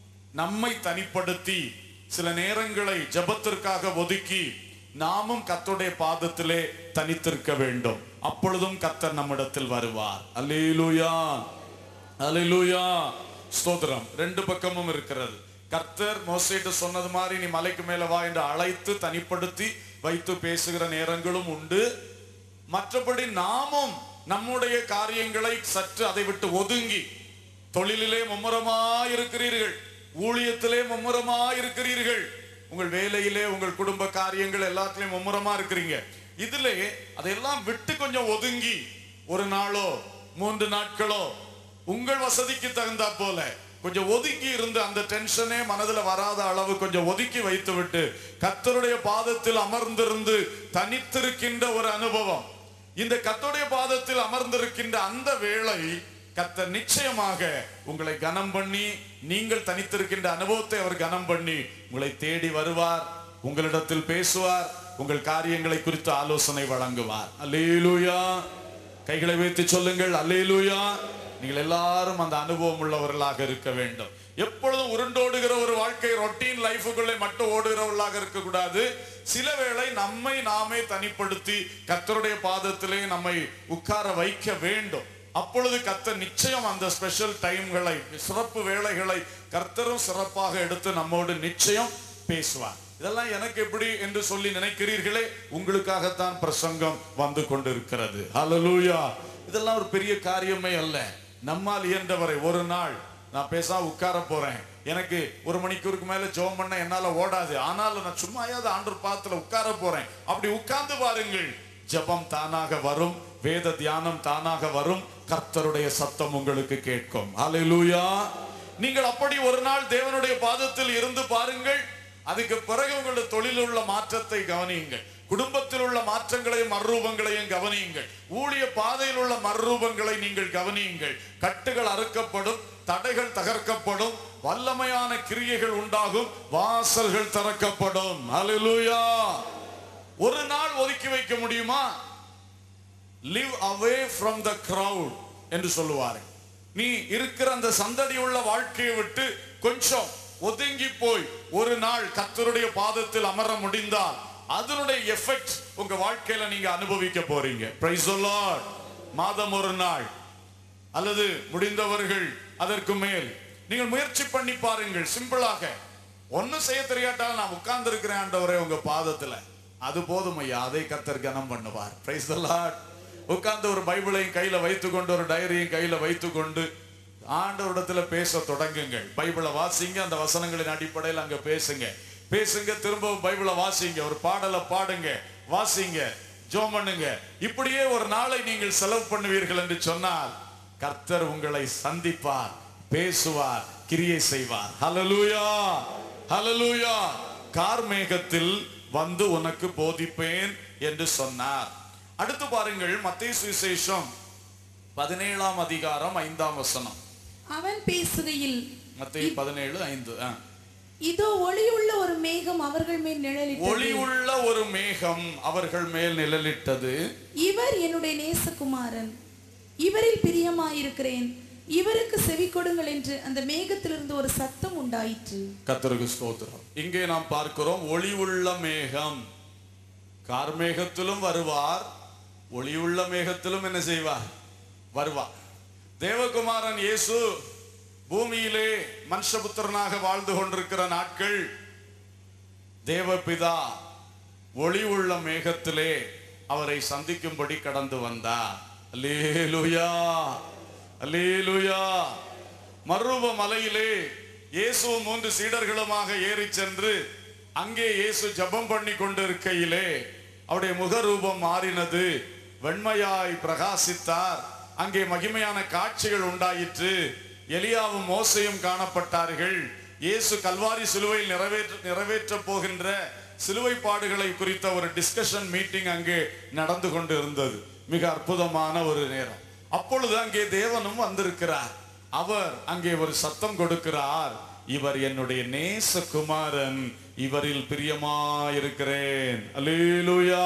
நம்மை தனிப்படுத்தி சில நேரங்களை ஜெபத்திற்காக ஒதுக்கி நாமும் கர்த்தருடைய பாதத்திலே தனித்திருக்க வேண்டும் அப்பொழுதும் கர்த்தர் நம்மிடத்தில் வருவார் அல்லேலூயா அல்லேலூயா ஸ்தோத்திரம் ரெண்டு பக்கமும் இருக்கிறது கர்த்தர் மோசேட்டு சொன்னது மாதிரி நீ மலைக்கு மேல வா என்று அழைத்து தனிப்படுத்தி வைத்து பேசுகிற நேரங்களும் உண்டு மற்றபடி நாமும் நம்முடைய காரியங்களை சற்று அதை விட்டு ஒதுங்கி தொழிலிலே மும்முரமாயிருக்கிறீர்கள் ஊழியத்திலே மும்முரமாயிருக்கிறீர்கள் உங்கள் வேலையிலே உங்கள் குடும்ப காரியங்கள் எல்லாத்துலயும் மும்முரமா இருக்கிறீங்க இதிலே அதையெல்லாம் விட்டு கொஞ்சம் ஒதுங்கி ஒரு நாளோ மூன்று நாட்களோ உங்கள் வசதிக்கு தகுந்தா போல கொஞ்சம் ஒதுங்கி இருந்து அந்த டென்ஷனே மனதுல வராத அளவு கொஞ்சம் ஒதுக்கி வைத்து விட்டு கர்த்தருடைய பாதத்தில் அமர்ந்திருந்து தனித்திருக்கின்ற ஒரு அனுபவம் இந்த கர்த்தருடைய பாதத்தில் அமர்ந்திருக்கின்ற அந்த வேளை கர்த்தர் நிச்சயமாக உங்களை கனம் பண்ணி நீங்கள் தனித்திருக்கின்ற அனுபவத்தை அவர் கனம் பண்ணி உங்களை தேடி வருவார் உங்களிடத்தில் பேசுவார் உங்கள் காரியங்களை குறித்து ஆலோசனை வழங்குவார் அல்லேலூயா கைகளை வைத்து சொல்லுங்கள் அல்லேலூயா நீங்கள் எல்லாரும் அந்த அனுபவம் உள்ளவர்களாக இருக்க வேண்டும் எப்பொழுதும் உருண்டோடுகிற ஒரு வாழ்க்கை ரொட்டீன் லைஃபுக்குள்ளே மட்டும் ஓடுகிறவர்களாக இருக்கக்கூடாது சில வேளை நம்மை நாமே தனிப்படுத்தி கர்த்தருடைய பாதத்திலே நம்மை உட்கார வைக்க வேண்டும் அப்பொழுது கர்த்தர் நிச்சயம் அந்த ஸ்பெஷல் டைம்களை சிறப்பு வேளைகளை கர்த்தரும் சிறப்பாக எடுத்து நம்மோடு நிச்சயம் பேசுவார் இதெல்லாம் எனக்கு எப்படி என்று சொல்லி நினைக்கிறீர்களே உங்களுக்காகத்தான் பிரசங்கம் வந்து கொண்டிருக்கிறது ஹalleluya இதெல்லாம் ஒரு பெரிய காரியமே அல்ல நம்மால் இயன்றவரை ஒரு நாள் நான் பேசாம உட்கார போறேன் எனக்கு ஒரு மணிக்கூருக்கு மேல ஜெபம் பண்ண என்னால ஓடாது ஆனாலும் நான் சும்மாயாவது ஆண்டர் பாத்துல உட்கார போறேன் அப்படி உட்கார்ந்து பாருங்கள் ஜெபம் தானாக வரும் வேத தியானம் தானாக வரும் கர்த்தருடைய சத்தம் உங்களுக்கு கேட்கும் ஹalleluya நீங்கள் அப்படி ஒரு நாள் தேவனுடைய பாதத்தில் இருந்து பாருங்கள் அதுக்கு பிறகு உங்களுடைய தொழிலில் உள்ள மாற்றத்தை கவனியுங்கள் குடும்பத்தில் உள்ள மாற்றங்களையும் மறுரூபங்களையும் கவனியுங்கள் ஊழிய பாதையில் உள்ள மறுரூபங்களை நீங்கள் கவனியுங்கள் கட்டுகள் அறுக்கப்படும் தடைகள் தகர்க்கப்படும் வல்லமையான கிரியைகள் உண்டாகும் வாசல்கள் திறக்கப்படும் ஹalleluya ஒரு நாள் ஒதுக்கி வைக்க முடியுமா live away from the crowd என்று சொல்லுவாரு நீ இருக்கிற அந்த சந்தடி உள்ள வாழ்க்கையை விட்டு கொஞ்சம் ஒதுங்கி போய் ஒரு நாள் கர்த்தருடைய பாதத்தில் அமர முடிந்தால் அதனுடைய எஃபெக்ட் உங்க வாழ்க்கையில நீங்க அனுபவிக்க போறீங்க பிரைஸ் மாதம் ஒரு நாள் அல்லது முடிந்தவர்கள் அதற்கு மேல் நீங்கள் முயற்சி பண்ணி பாருங்கள் சிம்பிளாக ஒண்ணும் செய்ய தெரியாட்டாலும் நான் உட்கார்ந்து இருக்கிறேன் ஆண்டவரே உங்க பாதத்துல அது போதும் ஐயா அதை கத்தர் கனம் பண்ணுவார் பிரைஸ் உட்கார்ந்து ஒரு பைபிளையும் கையில வைத்துக்கொண்டு ஒரு டைரியும் கையில வைத்துக்கொண்டு ஆண்டவரிடத்துல பேச தொடங்குங்கள் பைபிளை வாசிங்க அந்த வசனங்களின் அடிப்படையில் அங்க பேசுங்க பேசுங்க திரும்பவும் பைபிளை வாசிங்க ஒரு பாடலை பாடுங்க வாசிங்க ஜோம் பண்ணுங்க இப்படியே ஒரு நாளை நீங்கள் செலவு பண்ணுவீர்கள் என்று சொன்னால் கர்த்தர் உங்களை சந்திப்பார் பேசுவார் கிரியை செய்வார் ஹalleluya ஹalleluya கார்மேகத்தில் வந்து உனக்கு போதிப்பேன் என்று சொன்னார் அடுத்து பாருங்கள் மத்தேயு சுவிசேஷம் பதினேழாம் அதிகாரம் ஐந்தாம் வசனம் அவன் பேசுகையில் மத்தேயு பதினேழு ஐந்து ஆ. இதோ ஒளியுள்ள ஒரு மேகம் அவர்கள் மேல் நிழலிட்டது ஒளி உள்ள ஒரு மேகம் அவர்கள் மேல் நிழலிட்டது இவர் என்னுடைய நேசகுமாரன் இவரில் பிரியமாயிருக்கிறேன் இவருக்கு செவி கொடுங்கள் என்று அந்த மேகத்திலிருந்து ஒரு சத்தம் உண்டாயிற்று கத்தருக்கு ஸ்தோத்திரம் இங்கே நாம் பார்க்கிறோம் ஒளி உள்ள மேகம் கார்மேகத்திலும் வருவார் ஒளி உள்ள மேகத்திலும் என்ன செய்வார் வருவார் தேவகுமாரன் இயேசு பூமியிலே மனுஷபுத்திரனாக வாழ்ந்து கொண்டிருக்கிற நாட்கள் தேவபிதா ஒளி உள்ள மேகத்திலே அவரை சந்திக்கும்படி கடந்து வந்தார் அல்லேலூயா அல்லேலூயா மறுரூப மலையிலே இயேசுவும் மூன்று சீடர்களுமாக ஏறி சென்று அங்கே இயேசு ஜெபம் பண்ணி கொண்டிருக்கையிலே அவருடைய முகரூபம் மாறினது வெண்மையாய் பிரகாசித்தார் அங்கே மகிமையான காட்சிகள் உண்டாயிற்று எலியாவும் மோசையும் காணப்பட்டார்கள் இயேசு கல்வாரி சிலுவையில் நிறைவேற்ற நிறைவேற்ற போகின்ற சிலுவை பாடுகளை குறித்த ஒரு டிஸ்கஷன் மீட்டிங் அங்கே நடந்து கொண்டு இருந்தது மிக அற்புதமான ஒரு நேரம் அப்பொழுது அங்கே தேவனும் வந்திருக்கிறார் அவர் அங்கே ஒரு சத்தம் கொடுக்கிறார் இவர் என்னுடைய நேசகுமாரன் இவரில் பிரியமாயிருக்கிறேன் அல்லேலூயா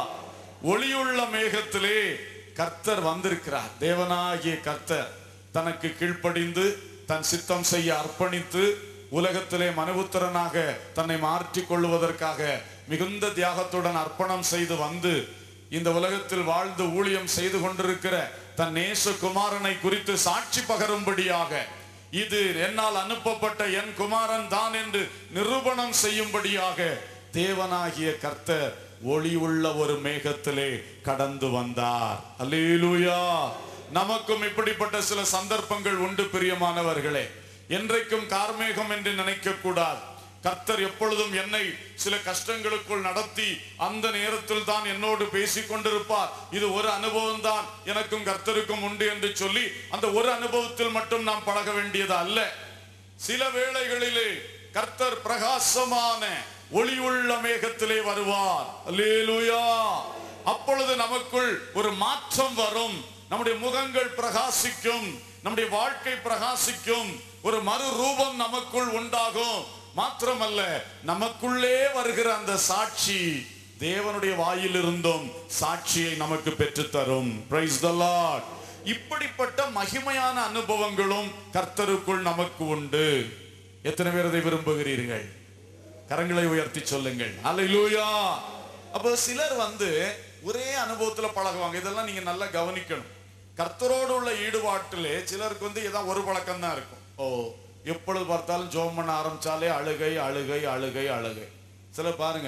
ஒளியுள்ள மேகத்திலே கர்த்தர் வந்திருக்கிறார் தேவனாகிய கர்த்தர் தனக்கு கீழ்ப்படிந்து தன் சித்தம் செய்ய அர்ப்பணித்து உலகத்திலே மனுபுத்திரனாக தன்னை மாற்றிக் கொள்வதற்காக மிகுந்த தியாகத்துடன் அர்ப்பணம் செய்து வந்து இந்த உலகத்தில் வாழ்ந்து ஊழியம் செய்து கொண்டிருக்கிற தன் நேச குமாரனை குறித்து சாட்சி பகரும்படியாக இது என்னால் அனுப்பப்பட்ட என் குமாரன் தான் என்று நிரூபணம் செய்யும்படியாக தேவனாகிய கர்த்தர் ஒளி உள்ள ஒரு மேகத்திலே கடந்து வந்தார் அல்லேலூயா நமக்கும் இப்படிப்பட்ட சில சந்தர்ப்பங்கள் உண்டு பிரியமானவர்களே என்றைக்கும் கார்மேகம் என்று நினைக்க கூடாது கர்த்தர் எப்பொழுதும் என்னை சில கஷ்டங்களுக்குள் நடத்தி அந்த நேரத்தில் தான் என்னோடு பேசிக் கொண்டிருப்பார் இது ஒரு அனுபவம் தான் எனக்கும் கர்த்தருக்கும் உண்டு என்று சொல்லி அந்த ஒரு அனுபவத்தில் மட்டும் நாம் பழக வேண்டியது அல்ல சில வேளைகளிலே கர்த்தர் பிரகாசமான ஒளியுள்ள மேகத்திலே வருவார் அல்லேலூயா அப்பொழுது நமக்குள் ஒரு மாற்றம் வரும் நம்முடைய முகங்கள் பிரகாசிக்கும் நம்முடைய வாழ்க்கை பிரகாசிக்கும் ஒரு மறு ரூபம் நமக்குள் உண்டாகும் மாத்திரமல்ல நமக்குள்ளே வருகிற அந்த சாட்சி தேவனுடைய வாயிலிருந்தும் சாட்சியை நமக்கு பெற்றுத் தரும் Praise the Lord. இப்படிப்பட்ட மகிமையான அனுபவங்களும் கர்த்தருக்குள் நமக்கு உண்டு எத்தனை பேர் அதை விரும்புகிறீர்கள் கரங்களை உயர்த்தி சொல்லுங்கள் அல்லேலூயா அப்போ சிலர் வந்து ஒரே அனுபவத்துல பழகுவாங்க இதெல்லாம் நீங்க நல்லா கவனிக்கணும் கர்த்தரோடு உள்ள ஈடுபாட்டிலே சிலருக்கு வந்து இதான் ஒரு பழக்கம் தான் இருக்கும் ஓ எப்பொழுது பார்த்தாலும் ஜோம் பண்ண ஆரம்பிச்சாலே அழுகை அழுகை அழுகை அழுகை சிலர் பாருங்க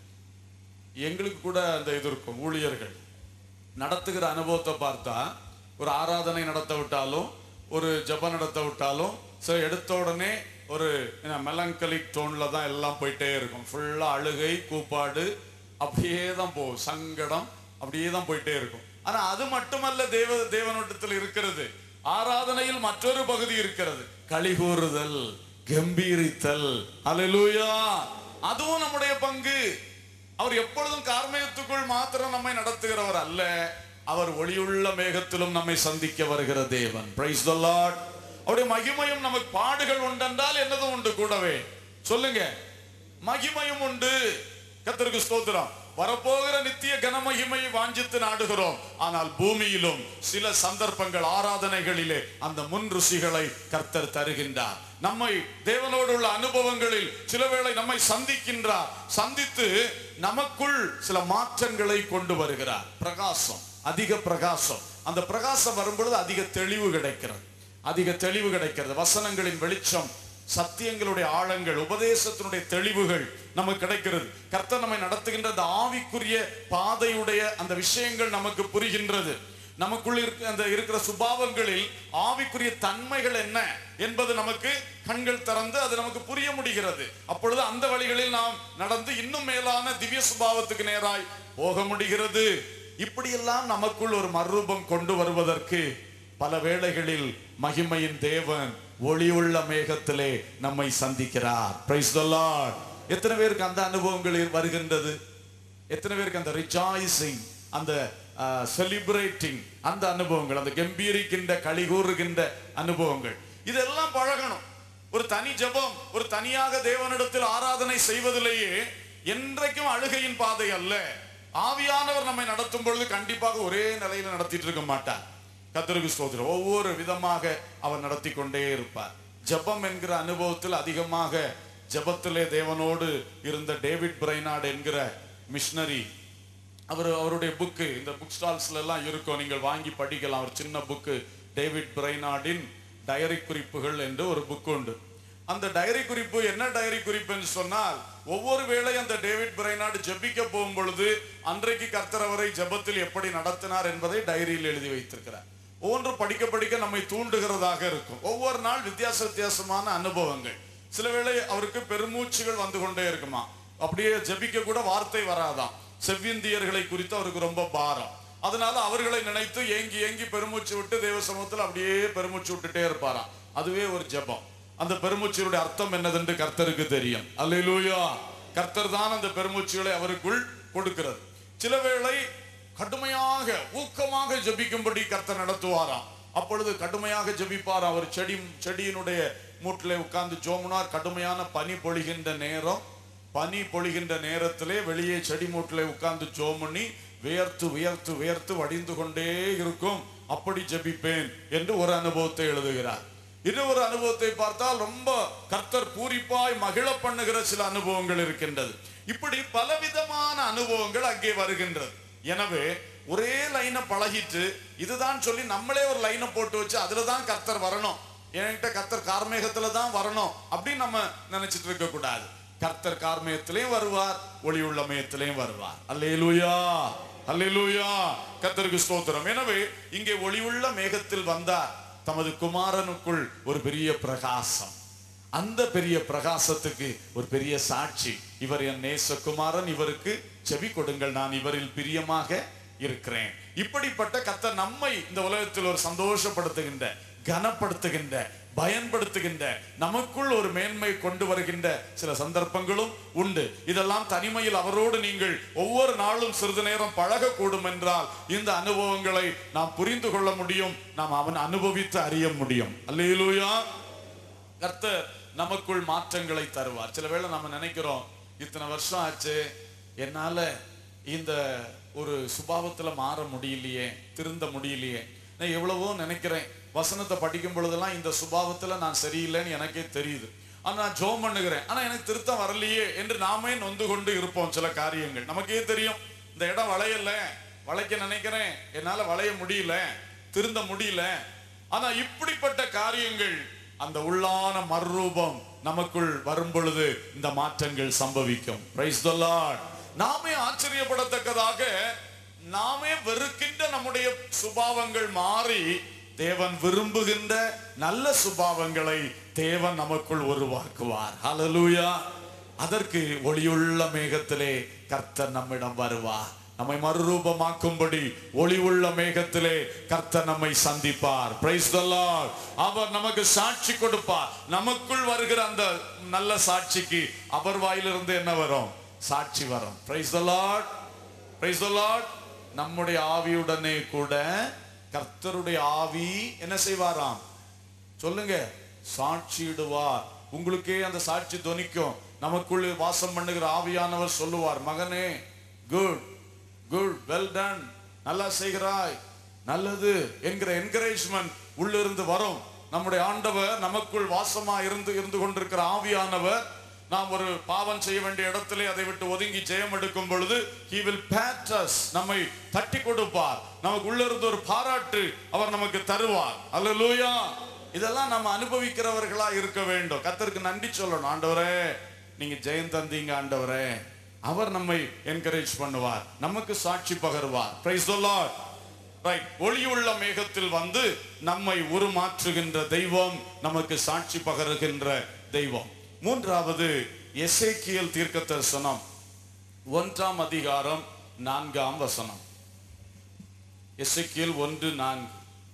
எங்களுக்கு கூட அந்த இது இருக்கும் ஊழியர்கள் நடத்துகிற அனுபவத்தை பார்த்தா ஒரு ஆராதனை நடத்த விட்டாலும் ஒரு ஜெபம் நடத்த விட்டாலும் ஸோ எடுத்த உடனே ஒரு மெலங்கலிக் டோன்ல தான் எல்லாம் போயிட்டே இருக்கும் ஃபுல்லா அழுகை கூப்பாடு அப்படியே தான் போகும் சங்கடம் அப்படியே தான் போயிட்டே இருக்கும் ஆனா அது மட்டுமல்ல தேவ தேவனோட்டத்தில் இருக்கிறது ஆராதனையில் மற்றொரு பகுதி இருக்கிறது களிகூறுதல் கம்பீரித்தல் அல்லேலூயா அதுவும் நம்முடைய பங்கு அவர் எப்பொழுதும் கார்மேகத்துக்குள் மாத்திரம் நம்மை நடத்துகிறவர் அல்ல அவர் ஒளியுள்ள மேகத்திலும் நம்மை சந்திக்க வருகிற தேவன் பிரைஸ் த லார்ட் அவருடைய மகிமையும் நமக்கு பாடுகள் உண்டென்றால் என்னதும் உண்டு கூடவே சொல்லுங்க மகிமையும் உண்டு கர்த்தருக்கு ஸ்தோத்திரம் வரப்போகிற நித்திய கனமகிமையை வாஞ்சித்து நாடுகிறோம் ஆனால் பூமியிலும் சில சந்தர்ப்பங்கள் ஆராதனைகளிலே அந்த முன் ருசிகளை கர்த்தர் தருகின்றார் நம்மை தேவனோடு உள்ள அனுபவங்களில் சில வேளை நம்மை சந்திக்கின்றார் சந்தித்து நமக்குள் சில மாற்றங்களை கொண்டு வருகிறார் பிரகாசம் அதிக பிரகாசம் அந்த பிரகாசம் வரும்பொழுது அதிக தெளிவு கிடைக்கிறது அதிக தெளிவு கிடைக்கிறது வசனங்களின் வெளிச்சம் சத்தியங்களுடைய ஆழங்கள் உபதேசத்தினுடைய தெளிவுகள் நமக்கு கிடைக்கிறது கர்த்தர் நம்மை நடத்துகின்ற அந்த ஆவிக்குரிய பாதையுடைய அந்த விஷயங்கள் நமக்கு புரிகின்றது நமக்குள்ள இருக்க அந்த இருக்கிற சுபாவங்களில் ஆவிக்குரிய தன்மைகள் என்ன என்பது நமக்கு கண்கள் திறந்து அது நமக்கு புரிய முடிகிறது அப்பொழுது அந்த வழிகளில் நாம் நடந்து இன்னும் மேலான திவ்ய சுபாவத்துக்கு நேராய் போக முடிகிறது இப்படியெல்லாம் நமக்குள் ஒரு மறுரூபம் கொண்டு வருவதற்கு பல வேளைகளில் மகிமையின் தேவன் ஒளியுள்ள மேகத்திலே நம்மை சந்திக்கிறார் பிரைஸ் த லார்ட் எத்தனை பேருக்கு அந்த அனுபவங்கள் வருகின்றது எத்தனை பேருக்கு அந்த ரிஜாய்சிங் அந்த செலிப்ரேட்டிங் அந்த அனுபவங்கள் அந்த கம்பீரிக்கின்ற களிகூறுகின்ற அனுபவங்கள் இதெல்லாம் பழகணும் ஒரு தனி ஜெபம் ஒரு தனியாக தேவனிடத்தில் ஆராதனை செய்வதிலேயே என்றைக்கும் அழுகையின் பாதை அல்ல ஆவியானவர் நம்மை நடத்தும் பொழுது கண்டிப்பாக ஒரே நிலையில நடத்திட்டு இருக்க மாட்டார் கத்தருக்கு ஸ்தோத்திரம் ஒவ்வொரு விதமாக அவர் நடத்தி கொண்டே இருப்பார் ஜெபம் என்கிற அனுபவத்தில் அதிகமாக ஜெபத்திலே தேவனோடு இருந்த டேவிட் பிரைனாட் என்கிற மிஷனரி அவர் அவருடைய புக்கு இந்த புக் ஸ்டால்ஸ்ல எல்லாம் இருக்கும் நீங்கள் வாங்கி படிக்கலாம் ஒரு சின்ன புக்கு டேவிட் பிரைனாடின் டயரி குறிப்புகள் என்று ஒரு புக் உண்டு அந்த டைரி குறிப்பு என்ன டைரி குறிப்புன்னு சொன்னால் ஒவ்வொரு வேளை அந்த டேவிட் பிரைனாடு ஜெபிக்க போகும் பொழுது அன்றைக்கு கர்த்தர் அவரை ஜெபத்தில் எப்படி நடத்தினார் என்பதை டைரியில் எழுதி வைத்திருக்கிறார் ஒவ்வொன்று படிக்க படிக்க நம்மை தூண்டுகிறதாக இருக்கும் ஒவ்வொரு நாள் வித்தியாச வித்தியாசமான அனுபவங்கள் சில வேளை அவருக்கு பெருமூச்சுகள் வந்து கொண்டே இருக்குமா அப்படியே ஜெபிக்க கூட வார்த்தை வராதாம் செவ்விந்தியர்களை குறித்து அவருக்கு ரொம்ப பாரம் அதனால அவர்களை நினைத்து ஏங்கி ஏங்கி பெருமூச்சு விட்டு தேவ சமூகத்தில் அப்படியே பெருமூச்சு விட்டுட்டே இருப்பாராம் அதுவே ஒரு ஜெபம் அந்த பெருமூச்சியுடைய அர்த்தம் என்னதென்று கர்த்தருக்கு தெரியும் அல்லேலூயா கர்த்தர் தான் அந்த பெருமூச்சுகளை அவருக்குள் கொடுக்கிறது சில வேளை கடுமையாக ஊக்கமாக ஜெபிக்கும்படி கர்த்தர் நடத்துவாராம் அப்பொழுது கடுமையாக ஜெபிப்பார் அவர் செடி செடியினுடைய மூட்டிலே உட்கார்ந்து ஜோமுனார் கடுமையான பனி பொழிகின்ற நேரம் பனி பொழிகின்ற நேரத்திலே வெளியே செடி மூட்டிலே உட்கார்ந்து ஜோமணி வியர்த்து வியர்த்து வியர்த்து வடிந்து கொண்டே இருக்கும் அப்படி ஜெபிப்பேன் என்று ஒரு அனுபவத்தை எழுதுகிறார் இன்னொரு அனுபவத்தை பார்த்தால் ரொம்ப கர்த்தர் பூரிப்பாய் மகிழ பண்ணுகிற சில அனுபவங்கள் இருக்கின்றது இப்படி பலவிதமான அனுபவங்கள் அங்கே வருகின்றது எனவே ஒரே லைனை பழகிட்டு இதுதான் சொல்லி நம்மளே ஒரு லைனை போட்டு வச்சு அதுல தான் கர்த்தர் வரணும் என்கிட்ட கர்த்தர் கார்மேகத்துல தான் வரணும் அப்படின்னு நம்ம நினைச்சிட்டு இருக்க கூடாது கர்த்தர் கார்மேகத்திலையும் வருவார் ஒளி உள்ள மயத்திலையும் வருவார் அல்லேலூயா அல்லேலூயா கர்த்தருக்கு ஸ்தோத்திரம் எனவே இங்கே ஒளி உள்ள மேகத்தில் வந்தார் தமது குமாரனுக்குள் ஒரு பெரிய பிரகாசம் அந்த பெரிய பிரகாசத்துக்கு ஒரு பெரிய சாட்சி இவர் என் நேசகுமாரன் இவருக்கு செவி கொடுங்கள் நான் இவரில் பிரியமாக இருக்கிறேன் இப்படிப்பட்ட கர்த்தர் நம்மை இந்த உலகத்தில் ஒரு சந்தோஷப்படுத்துகின்ற கனப்படுத்துகின்ற பயன்படுத்துகின்ற நமக்குள் ஒரு மேன்மை கொண்டு வருகின்ற சில சந்தர்ப்பங்களும் உண்டு இதெல்லாம் தனிமையில் அவரோடு நீங்கள் ஒவ்வொரு நாளும் சிறிது நேரம் பழகக்கூடும் என்றால் இந்த அனுபவங்களை நாம் புரிந்து கொள்ள முடியும் நாம் அவன் அனுபவித்து அறிய முடியும் அல்லேலூயா கர்த்தர் நமக்குள் மாற்றங்களை தருவார் சில வேளை நம்ம நினைக்கிறோம் இத்தனை வருஷம் ஆச்சு என்னால இந்த ஒரு சுபாவத்துல மாற முடியலையே திருந்த முடியலையே நான் எவ்வளவோ நினைக்கிறேன் வசனத்தை படிக்கும் பொழுதெல்லாம் இந்த சுபாவத்துல நான் சரியில்லைன்னு எனக்கே தெரியுது ஆனா நான் ஜோம் பண்ணுகிறேன் ஆனா எனக்கு திருத்தம் வரலையே என்று நாமே நொந்து கொண்டு இருப்போம் சில காரியங்கள் நமக்கே தெரியும் இந்த இடம் வளையல வளைக்க நினைக்கிறேன் என்னால வளைய முடியல திருந்த முடியல ஆனா இப்படிப்பட்ட காரியங்கள் அந்த உள்ளான மறுரூபம் நமக்குள் வரும் பொழுது இந்த மாற்றங்கள் சம்பவிக்கும் பிரைஸ் த லார்ட் நாமே ஆச்சரியப்படத்தக்கதாக நாமே வெறுக்கின்ற நம்முடைய சுபாவங்கள் மாறி தேவன் விரும்புகின்ற நல்ல சுபாவங்களை தேவன் நமக்குள் உருவாக்குவார் ஹalleluya அதற்கு ஒளியுள்ள மேகத்திலே கர்த்தர் நம்மிடம் வருவார் நம்மை மறுரூபமாக்கும்படி ஒளி உள்ள மேகத்திலே கர்த்தர் நம்மை சந்திப்பார் பிரைஸ் த லார்ட் அவர் நமக்கு சாட்சி கொடுப்பார் நமக்குள் வருகிற அந்த நல்ல சாட்சிக்கு அவர் வாயிலிருந்து என்ன வரும் சாட்சி வரும் praise the Lord praise the Lord நம்முடைய ஆவியுடனே கூட கர்த்தருடைய ஆவி என்ன செய்வாராம் சொல்லுங்க சாட்சியிடுவார் உங்களுக்கே அந்த சாட்சி தொனிக்கும் நமக்குள் வாசம் பண்ணுகிற ஆவியானவர் சொல்லுவார் மகனே குட் குட் வெல் டன் நல்லா செய்கிறாய் நல்லது என்கிற என்கரேஜ்மெண்ட் உள்ளிருந்து வரும் நம்முடைய ஆண்டவர் நமக்குள் வாசமா இருந்து இருந்து கொண்டிருக்கிற ஆவியானவர் நாம் ஒரு பாவம் செய்ய வேண்டிய இடத்திலே அதை விட்டு ஒதுங்கி ஜெயம் எடுக்கும் பொழுது he will pat us நம்மை தட்டி கொடுப்பார் நமக்கு உள்ள இருந்து ஒரு பாராட்டு அவர் நமக்கு தருவார் அல்லேலூயா இதெல்லாம் நம்ம அனுபவிக்கிறவர்களா இருக்க வேண்டும் கர்த்தருக்கு நன்றி சொல்லணும் ஆண்டவரே நீங்க ஜெயம் தந்தீங்க ஆண்டவரே அவர் நம்மை என்கரேஜ் பண்ணுவார் நமக்கு சாட்சி பகருவார் பிரைஸ் தி லார்ட் ரைட் ஒளியுள்ள மேகத்தில் வந்து நம்மை உருமாற்றுகின்ற தெய்வம் நமக்கு சாட்சி பகருகின்ற தெய்வம் மூன்றாவது எசேக்கியல் தீர்க்க தரிசனம் ஒன்றாம் அதிகாரம் நான்காம் வசனம் எசேக்கியல் ஒன்று நான்கு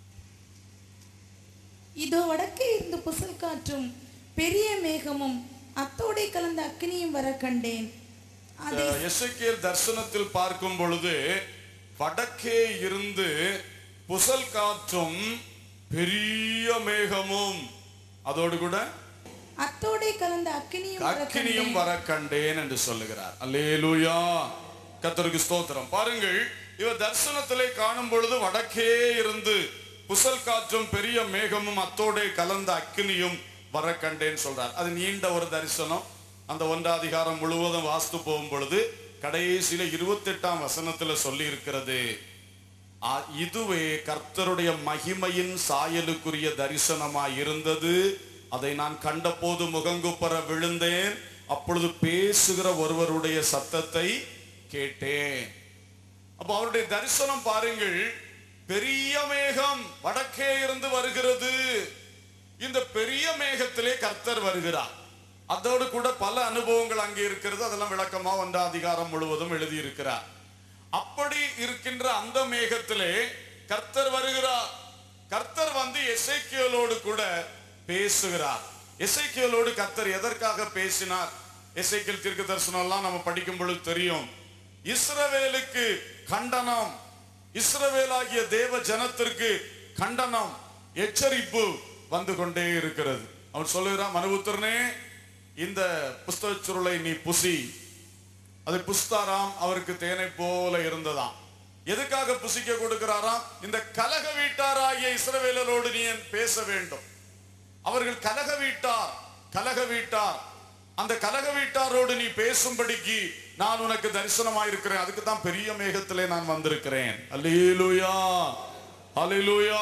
இதோ வடக்கே இருந்து புசல் காற்றும் பெரிய மேகமும் அத்தோடே கலந்த அக்கினியும் வர கண்டேன் அதை இந்த எசேக்கியேல் தரிசனத்தில் பார்க்கும் பொழுது வடக்கே இருந்து புசல் காற்றும் பெரிய மேகமும் அதோடு கூட அத்தோடே கலந்த அக்கினியும் வர அக்கினியும் கண்டேன் வர கண்டேன் என்று சொல்லுகிறார் அல்லேலூயா கர்த்தருக்கு ஸ்தோத்திரம் பாருங்கள் இவர் தரிசனத்திலே காணும் பொழுது வடக்கே இருந்து புசல் காற்றும் பெரிய மேகமும் அத்தோடே கலந்த அக்கினியும் வர கண்டேன் சொல்றார் அது நீண்ட ஒரு தரிசனம் அந்த ஒன்றாம் அதிகாரம் முழுவதும் வாஸ்து போகும் பொழுது கடைசியில இருபத்தி எட்டாம் வசனத்துல சொல்லி இருக்கிறது ஆ, இதுவே கர்த்தருடைய மகிமையின் சாயலுக்குரிய தரிசனமாய் இருந்தது அதை நான் கண்டபோது முகங்குப்பர விழுந்தேன் அப்பொழுது பேசுகிற ஒருவருடைய சத்தத்தை கேட்டேன் அப்ப அவருடைய தரிசனம் பாருங்கள் பெரிய மேகம் வடக்கே இருந்து வருகிறது இந்த பெரிய மேகத்திலே கர்த்தர் வருகிறார் அதோடு கூட பல அனுபவங்கள் அங்கே இருக்கிறது அதெல்லாம் விளக்கமா ஒன்ற அதிகாரம் முழுவதும் எழுதி இருக்கிறார் அப்படி இருக்கின்ற அந்த மேகத்திலே கர்த்தர் வருகிறார் கர்த்தர் வந்து எசைக்கியலோடு கூட பேசுகிறார் எசைக்கியலோடு கர்த்தர் எதற்காக பேசினார் எசைக்கியல் தீர்க்க தரிசனம் எல்லாம் நம்ம படிக்கும் பொழுது தெரியும் இஸ்ரவேலுக்கு கண்டனம் இஸ்ரவேலாகிய தேவ ஜனத்திற்கு கண்டனம் எச்சரிப்பு வந்து கொண்டே இருக்கிறது அவன் சொல்லுகிறான் மனுபுத்திரனே இந்த புஸ்தக சுருளை நீ புசி அதை புஸ்தாராம் அவருக்கு தேனை போல இருந்ததாம் எதுக்காக புசிக்க கொடுக்கிறாராம் இந்த கலக வீட்டாராகிய இஸ்ரவேலரோடு நீ ஏன் பேச வேண்டும் அவர்கள் கலக வீட்டார் கலக வீட்டார் அந்த கலக வீட்டாரோடு நீ பேசும்படிக்கு நான் உனக்கு தரிசனமாயிருக்கிறேன் அதுக்கு தான் பெரிய மேகத்திலே நான் வந்திருக்கிறேன் அல்லேலூயா அல்லேலூயா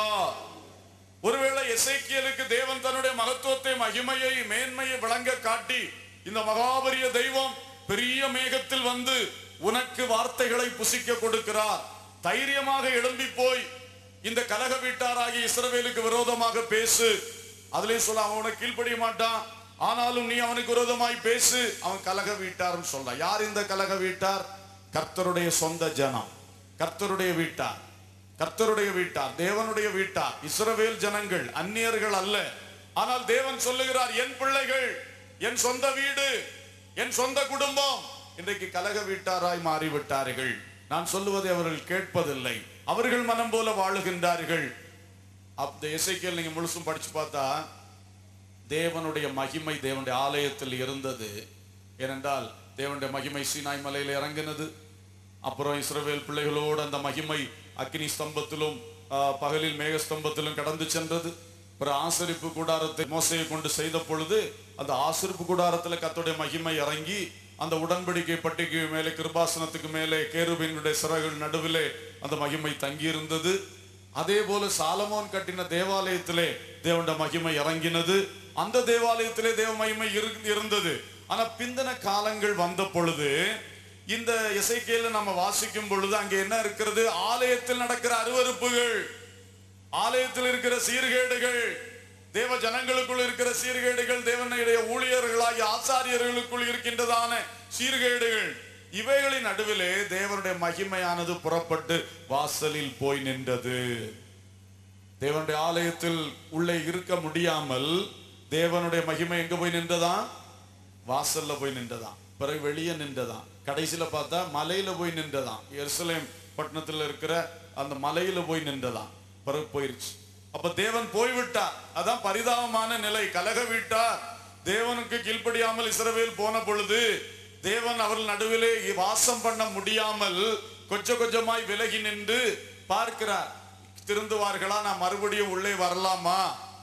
ஒருவேளை எசேக்கியலுக்கு தேவன் தன்னுடைய மகத்துவத்தை மகிமையை மேன்மையை விளங்க காட்டி இந்த மகாபரிய தெய்வம் பெரிய மேகத்தில் வந்து உனக்கு வார்த்தைகளை புசிக்க கொடுக்கிறார் தைரியமாக எழும்பி போய் இந்த கலக வீட்டாராகிய இஸ்ரவேலுக்கு விரோதமாக பேசு அதுலயே சொல்ல அவன் உனக்கு கீழ்ப்படிய மாட்டான் ஆனாலும் நீ அவனுக்கு விரோதமாய் பேசு அவன் கலக வீட்டார்னு சொல்ல யார் இந்த கலக வீட்டார் கர்த்தருடைய சொந்த ஜனம் கர்த்தருடைய வீட்டார் கர்த்தருடைய வீட்டார் தேவனுடைய வீட்டார் இஸ்ரவேல் ஜனங்கள் அந்நியர்கள் அல்ல ஆனால் தேவன் சொல்லுகிறார் என் பிள்ளைகள் என் சொந்த வீடு என் சொந்த குடும்பம் இன்றைக்கு கலக வீட்டாராய் மாறிவிட்டார்கள் நான் சொல்லுவதை அவர்கள் கேட்பதில்லை அவர்கள் மனம் போல வாழுகின்றார்கள் அந்த இசைக்கியல் நீங்க முழுசும் படிச்சு பார்த்தா தேவனுடைய மகிமை தேவனுடைய ஆலயத்தில் இருந்தது ஏனென்றால் தேவனுடைய மகிமை சீனாய் மலையில் இறங்கினது அப்புறம் இஸ்ரவேல் பிள்ளைகளோடு அந்த மகிமை அக்னி ஸ்தம்பத்திலும் ஆ, பகலில் மேக ஸ்தம்பத்திலும் கடந்து சென்றது அப்புறம் ஆசரிப்பு கூடாரத்தை மோசையை கொண்டு செய்த பொழுது அந்த ஆசரிப்பு கூடாரத்துல கர்த்தருடைய மகிமை இறங்கி அந்த உடன்படிக்கை பட்டிக்கு மேலே கிருபாசனத்துக்கு மேலே கேருபீன்களுடைய சிறகுகள் நடுவிலே அந்த மகிமை தங்கி இருந்தது அதே போல சாலமோன் கட்டின தேவாலயத்திலே தேவனுடைய மகிமை இறங்கினது அந்த தேவாலயத்திலே தேவ மகிமை இரு- இருந்தது ஆனா பிந்தின காலங்கள் வந்த பொழுது இந்த இசைக்கையில நம்ம வாசிக்கும் பொழுது அங்க என்ன இருக்கிறது ஆலயத்தில் நடக்கிற அருவருப்புகள் ஆலயத்தில் இருக்கிற சீர்கேடுகள் தேவ ஜனங்களுக்குள் இருக்கிற சீர்கேடுகள் தேவனுடைய ஊழியர்களாகிய ஆசாரியர்களுக்குள் இருக்கின்றதான சீர்கேடுகள் இவைகளின் நடுவிலே தேவனுடைய மகிமையானது புறப்பட்டு வாசலில் போய் நின்றது தேவனுடைய ஆலயத்தில் உள்ளே இருக்க முடியாமல் தேவனுடைய மகிமை எங்க போய் நின்றதா வாசல்ல போய் நின்றதாம் பிறகு வெளியே நின்றதாம் கடைசியில பார்த்தா மலையில போய் நின்றதாம் எருசலேம் பட்டணத்துல இருக்கிற அந்த மலையில போய் நின்றதாம் பிறகு போயிருச்சு அப்ப தேவன் போய்விட்டார் அதான் பரிதாபமான நிலை கலக விட்டார் தேவனுக்கு கீழ்ப்படியாமல் இஸ்ரவேல் போன பொழுது தேவன் அவர்கள் நடுவிலே வாசம் பண்ண முடியாமல் கொஞ்சம் கொஞ்சமாய் விலகி நின்று பார்க்கிறார் திருந்துவார்களா நான் மறுபடியும் உள்ளே வரலாமா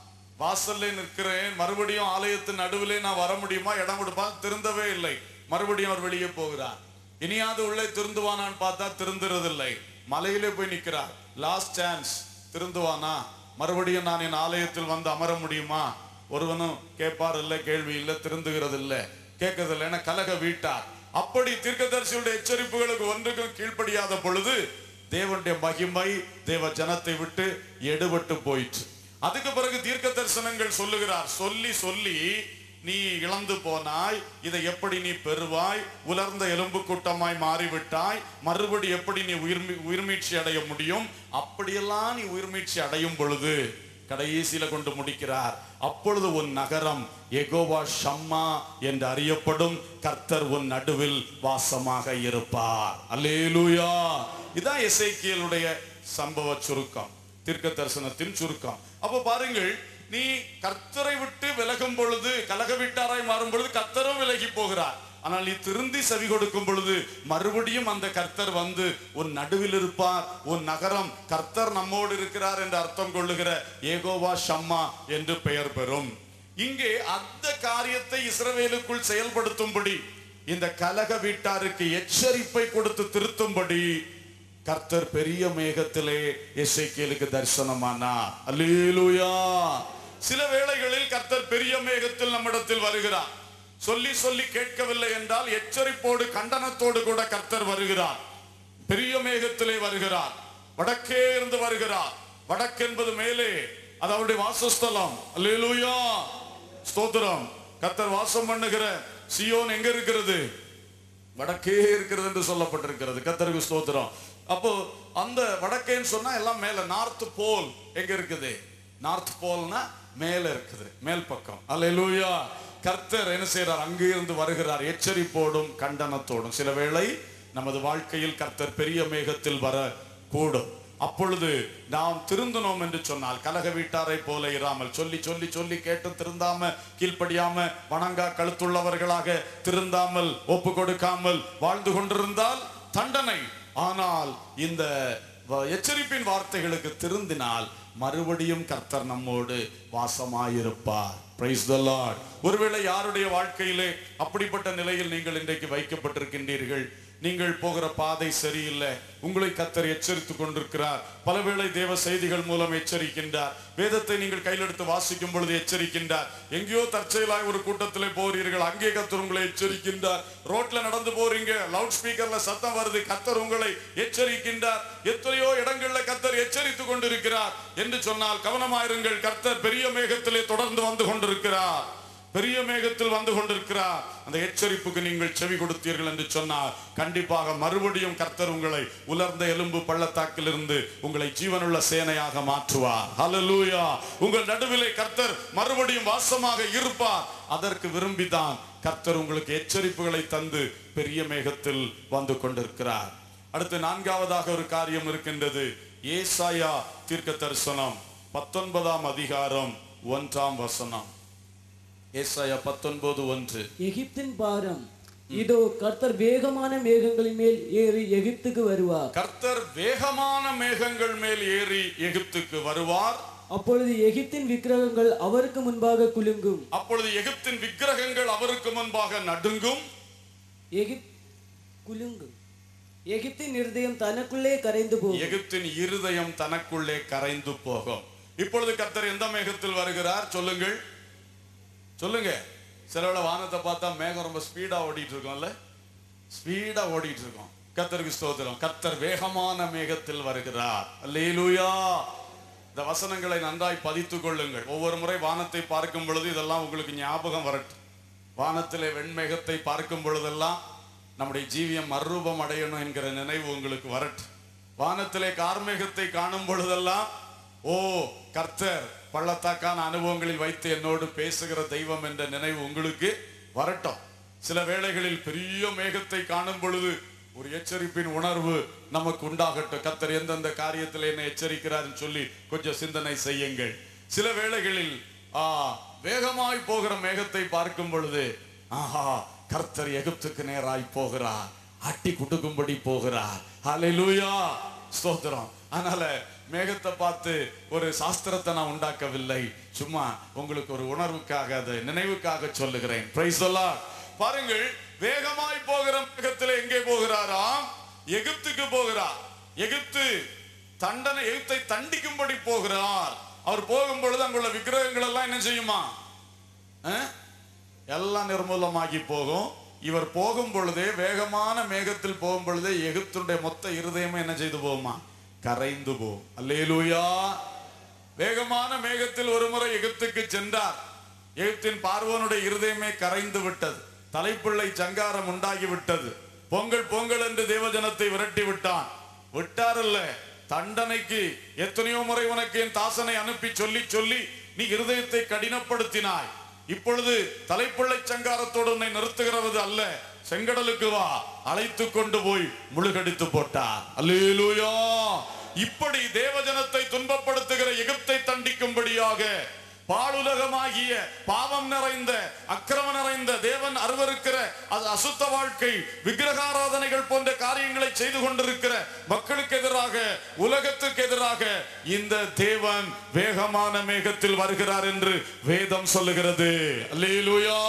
வாசல்ல நிற்கிறேன் மறுபடியும் ஆலயத்தின் நடுவிலே நான் வர முடியுமா இடம் கொடுப்பா திருந்தவே இல்லை மறுபடியும் அவர் வெளியே போகிறார் இனியாவது உள்ளே திருந்துவானான்னு பார்த்தா திருந்துறதில்லை மலையிலே போய் நிற்கிறார் லாஸ்ட் சான்ஸ் திருந்துவானா மறுபடியும் நான் என் ஆலயத்தில் வந்து அமர முடியுமா ஒருவனும் கேட்பார் இல்லை கேள்வி இல்லை திருந்துகிறது இல்லை கேட்கறதில்லை என கலக வீட்டார் அப்படி தீர்க்கதரிசியுடைய எச்சரிப்புகளுக்கு ஒன்றுக்கும் கீழ்ப்படியாத பொழுது தேவனுடைய மகிமை தேவ ஜனத்தை விட்டு எடுபட்டு போயிற்று அதுக்கு பிறகு தீர்க்க தரிசனங்கள் சொல்லுகிறார் சொல்லி சொல்லி நீ இழந்து போனாய் இதை எப்படி நீ பெறுவாய் உலர்ந்த எலும்பு கூட்டமாய் மாறிவிட்டாய் மறுபடி எப்படி நீ உயிர்மீ உயிர்மீட்சி அடைய முடியும் அப்படியெல்லாம் நீ உயிர்மீட்சி அடையும் பொழுது கடைசியில கொண்டு முடிக்கிறார் அப்பொழுது உன் நகரம் எகோவா ஷம்மா என்று அறியப்படும் கர்த்தர் உன் நடுவில் வாசமாக இருப்பார் அல்லேலூயா இதான் எசேக்கியலுடைய சம்பவ சுருக்கம் தீர்க்க தரிசனத்தின் சுருக்கம் அப்ப பாருங்கள் நீ கர்த்தரை விட்டு விலகும் பொழுது கலக வீட்டாராய் மாறும் பொழுது கர்த்தரும் விலகி போகிறார் ஆனால் நீ திருந்தி செவி கொடுக்கும் பொழுது மறுபடியும் அந்த கர்த்தர் வந்து உன் நடுவில் இருப்பார் உன் நகரம் கர்த்தர் நம்மோடு இருக்கிறார் என்று அர்த்தம் கொள்ளுகிற ஏகோவா ஷம்மா என்று பெயர் பெறும் இங்கே அந்த காரியத்தை இஸ்ரவேலுக்குள் செயல்படுத்தும்படி இந்த கலக வீட்டாருக்கு எச்சரிப்பை கொடுத்து திருத்தும்படி கர்த்தர் பெரிய மேகத்திலே எசேக்கியலுக்கு தரிசனமானார் அல்லேலூயா சில வேளைகளில் கர்த்தர் கர்த்தர் பெரிய மேகத்தில் நம்மிடத்தில் வருகிறார் சொல்லி சொல்லி கேட்கவில்லை என்றால் எச்சரிப்போடு கண்டனத்தோடு கூட கர்த்தர் வருகிறார் பெரிய மேகத்திலே வருகிறார் வடக்கே இருந்து வருகிறார் வடக்கு என்பது மேலே அது அவருடைய வாசஸ்தலம் அல்லேலூயா ஸ்தோத்திரம் கர்த்தர் வாசம் பண்ணுகிற சியோன் எங்க இருக்கிறது வடக்கே இருக்கிறது என்று சொல்லப்பட்டிருக்கிறது கத்தருக்கு ஸ்தோத்திரம் அப்போ அந்த வடக்கேன்னு சொன்னா எல்லாம் மேல நார்த் போல் எங்க இருக்குது நார்த் போல்னா மேல இருக்குது மேல் பக்கம் அல்லேலூயா கர்த்தர் என்ன செய்றார் அங்கே இருந்து வருகிறார் எச்சரிப்போடும் கண்டனத்தோடும் சில வேளை நமது வாழ்க்கையில் கர்த்தர் பெரிய மேகத்தில் வர கூடும் அப்பொழுது நாம் திருந்தனோம் என்று சொன்னால் கலக வீட்டாரை போல இராமல் சொல்லி சொல்லி சொல்லி கேட்டு திருந்தாம கீழ்ப்படியாம வணங்கா கழுத்துள்ளவர்களாக திருந்தாமல் ஒப்பு கொடுக்காமல் வாழ்ந்து கொண்டிருந்தால் தண்டனை ஆனால் இந்த வ- எச்சரிப்பின் வார்த்தைகளுக்கு திருந்தினால் மறுபடியும் கர்த்தர் நம்மோடு வாசமாயிருப்பார் Praise the Lord. ஒருவேளை யாருடைய வாழ்க்கையிலே அப்படிப்பட்ட நிலையில் நீங்கள் இன்றைக்கு வைக்கப்பட்டிருக்கின்றீர்கள் நீங்கள் போகிற பாதை சரியில்லை உங்களை கத்தர் எச்சரித்துக் கொண்டிருக்கிறார் பலவேளை தேவ செய்திகள் மூலம் எச்சரிக்கின்றார் வேதத்தை நீங்கள் கையில் எடுத்து வாசிக்கும் பொழுது எச்சரிக்கின்றார் எங்கேயோ தற்செயலாய் ஒரு கூட்டத்திலே போறீர்கள் அங்கே கத்தர் உங்களை எச்சரிக்கின்றார் ரோட்ல நடந்து போறீங்க லவுட் ஸ்பீக்கர்ல சத்தம் வருது கத்தர் உங்களை எச்சரிக்கின்றார் எத்தனையோ இடங்கள்ல கத்தர் எச்சரித்துக் கொண்டிருக்கிறார் என்று சொன்னால் கவனமாயிருங்கள் கர்த்தர் பெரிய மேகத்திலே தொடர்ந்து வந்து கொண்டிருக்கிறார் பெரிய மேகத்தில் வந்து கொண்டிருக்கிறார் அந்த எச்சரிப்புக்கு நீங்கள் செவி கொடுத்தீர்கள் என்று சொன்னால் கண்டிப்பாக மறுபடியும் கர்த்தர் உங்களை உலர்ந்த எலும்பு பள்ளத்தாக்கிலிருந்து உங்களை ஜீவனுள்ள சேனையாக மாற்றுவார் ஹalleluya உங்கள் நடுவிலே கர்த்தர் மறுபடியும் வாசமாக இருப்பார் அதற்கு விரும்பிதான் கர்த்தர் உங்களுக்கு எச்சரிப்புகளை தந்து பெரிய மேகத்தில் வந்து கொண்டிருக்கிறார் அடுத்து நான்காவதாக ஒரு காரியம் இருக்கின்றது ஏசாயா தீர்க்க தரிசனம் பத்தொன்பதாம் அதிகாரம் ஒன்றாம் வசனம் ஏசாயா பத்தொன்பது ஒன்று எகிப்தின் பாரம் இதோ கர்த்தர் வேகமான மேகங்களின் மேல் ஏறி எகிப்துக்கு வருவார் கர்த்தர் வேகமான மேகங்கள் மேல் ஏறி எகிப்துக்கு வருவார் அப்பொழுது எகிப்தின் விக்கிரகங்கள் அவருக்கு முன்பாக குலுங்கும் அப்பொழுது எகிப்தின் விக்கிரகங்கள் அவருக்கு முன்பாக நடுங்கும் எகிப் குலுங்கும் எகிப்தின் இருதயம் தனக்குள்ளே கரைந்து போகும் எகிப்தின் இருதயம் தனக்குள்ளே கரைந்து போகும் இப்பொழுது கர்த்தர் எந்த மேகத்தில் வருகிறார் சொல்லுங்கள் சொல்லுங்க சிலவள வானத்தை பார்த்தா மேகம் ரொம்ப ஸ்பீடா ஓடிட்டு இருக்கோம்ல ஸ்பீடா ஓடிட்டு இருக்கோம் கர்த்தருக்கு ஸ்தோத்திரம் கர்த்தர் வேகமான மேகத்தில் வருகிறார் அல்லேலூயா இந்த வசனங்களை நன்றாய் பதித்துக் கொள்ளுங்கள் ஒவ்வொரு முறை வானத்தை பார்க்கும் பொழுது இதெல்லாம் உங்களுக்கு ஞாபகம் வரட்டும் வானத்திலே வெண்மேகத்தை பார்க்கும் பொழுதெல்லாம் நம்முடைய ஜீவியம் மறுரூபம் அடையணும் என்கிற நினைவு உங்களுக்கு வரட்டும் வானத்திலே கார்மேகத்தை காணும் பொழுதெல்லாம் ஓ கர்த்தர் பள்ளத்தாக்கான அனுபவங்களில் வைத்து என்னோடு பேசுகிற தெய்வம் என்ற நினைவு உங்களுக்கு வரட்டும் சில வேளைகளில் பெரிய மேகத்தை காணும் பொழுது ஒரு எச்சரிப்பின் உணர்வு நமக்கு உண்டாகட்டும் கர்த்தர் எந்தெந்த காரியத்தில் என்ன எச்சரிக்கிறார்னு சொல்லி கொஞ்சம் சிந்தனை செய்யுங்கள் சில வேளைகளில் ஆ வேகமாய் போகிற மேகத்தை பார்க்கும் பொழுது ஆஹா கர்த்தர் எகிப்துக்கு நேராய் போகிறார் அட்டி குடுக்கும்படி போகிறார் ஹalleluya ஸ்தோத்திரம் அதனால மேகத்தை பார்த்து ஒரு சாஸ்திரத்தை நான் உண்டாக்கவில்லை சும்மா உங்களுக்கு ஒரு உணர்வுக்காக அதை நினைவுக்காக சொல்லுகிறேன் பிரைஸ் பாருங்கள் வேகமாய் போகிற மேகத்தில் எங்கே போகிறாராம் எகிப்துக்கு போகிறார் எகிப்து தண்டனை எகிப்தை தண்டிக்கும்படி போகிறார் அவர் போகும் பொழுது அங்குள்ள விக்கிரகங்கள் எல்லாம் என்ன செய்யுமா அஹ்? எல்லாம் நிர்மூலமாகி போகும் இவர் போகும் பொழுதே வேகமான மேகத்தில் போகும் பொழுதே எகிப்துடைய மொத்த இருதயமே என்ன செய்து போகுமா கரைந்து போகும் அல்லேலூயா வேகமான மேகத்தில் ஒரு முறை எகிப்துக்கு சென்றார் எகிப்தின் பார்வோனுடைய இருதயமே கரைந்து விட்டது தலைப்பிள்ளை சங்காரம் உண்டாகி விட்டது பொங்கல் பொங்கல் என்று தேவஜனத்தை விரட்டி விட்டான் விட்டாரல்ல தண்டனைக்கு எத்தனையோ முறை உனக்கு என் தாசனை அனுப்பி சொல்லி சொல்லி நீ இருதயத்தை கடினப்படுத்தினாய் இப்பொழுது தலைப்பிள்ளை சங்காரத்தோடு உன்னை நிறுத்துகிறது அல்ல செங்கடலுக்கு வா அழைத்து கொண்டு போய் முழுகடித்து போட்டார் அல்லேலூயா இப்படி தேவஜனத்தை துன்பப்படுத்துகிற எகிப்தை தண்டிக்கும்படியாக பாலுலகமாகிய பாவம் நிறைந்த அக்கிரம நிறைந்த தேவன் அருவருக்கிற அது அசுத்த வாழ்க்கை விக்கிரகாராதனைகள் போன்ற காரியங்களை செய்து கொண்டிருக்கிற மக்களுக்கு எதிராக உலகத்துக்கு எதிராக இந்த தேவன் வேகமான மேகத்தில் வருகிறார் என்று வேதம் சொல்லுகிறது அல்லேலூயா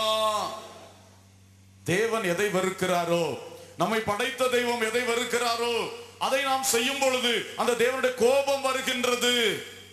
தேவன் எதை வெறுக்கிறாரோ நம்மை படைத்த தெய்வம் எதை வெறுக்கிறாரோ அதை நாம் செய்யும் பொழுது அந்த தேவனுடைய கோபம் வருகின்றது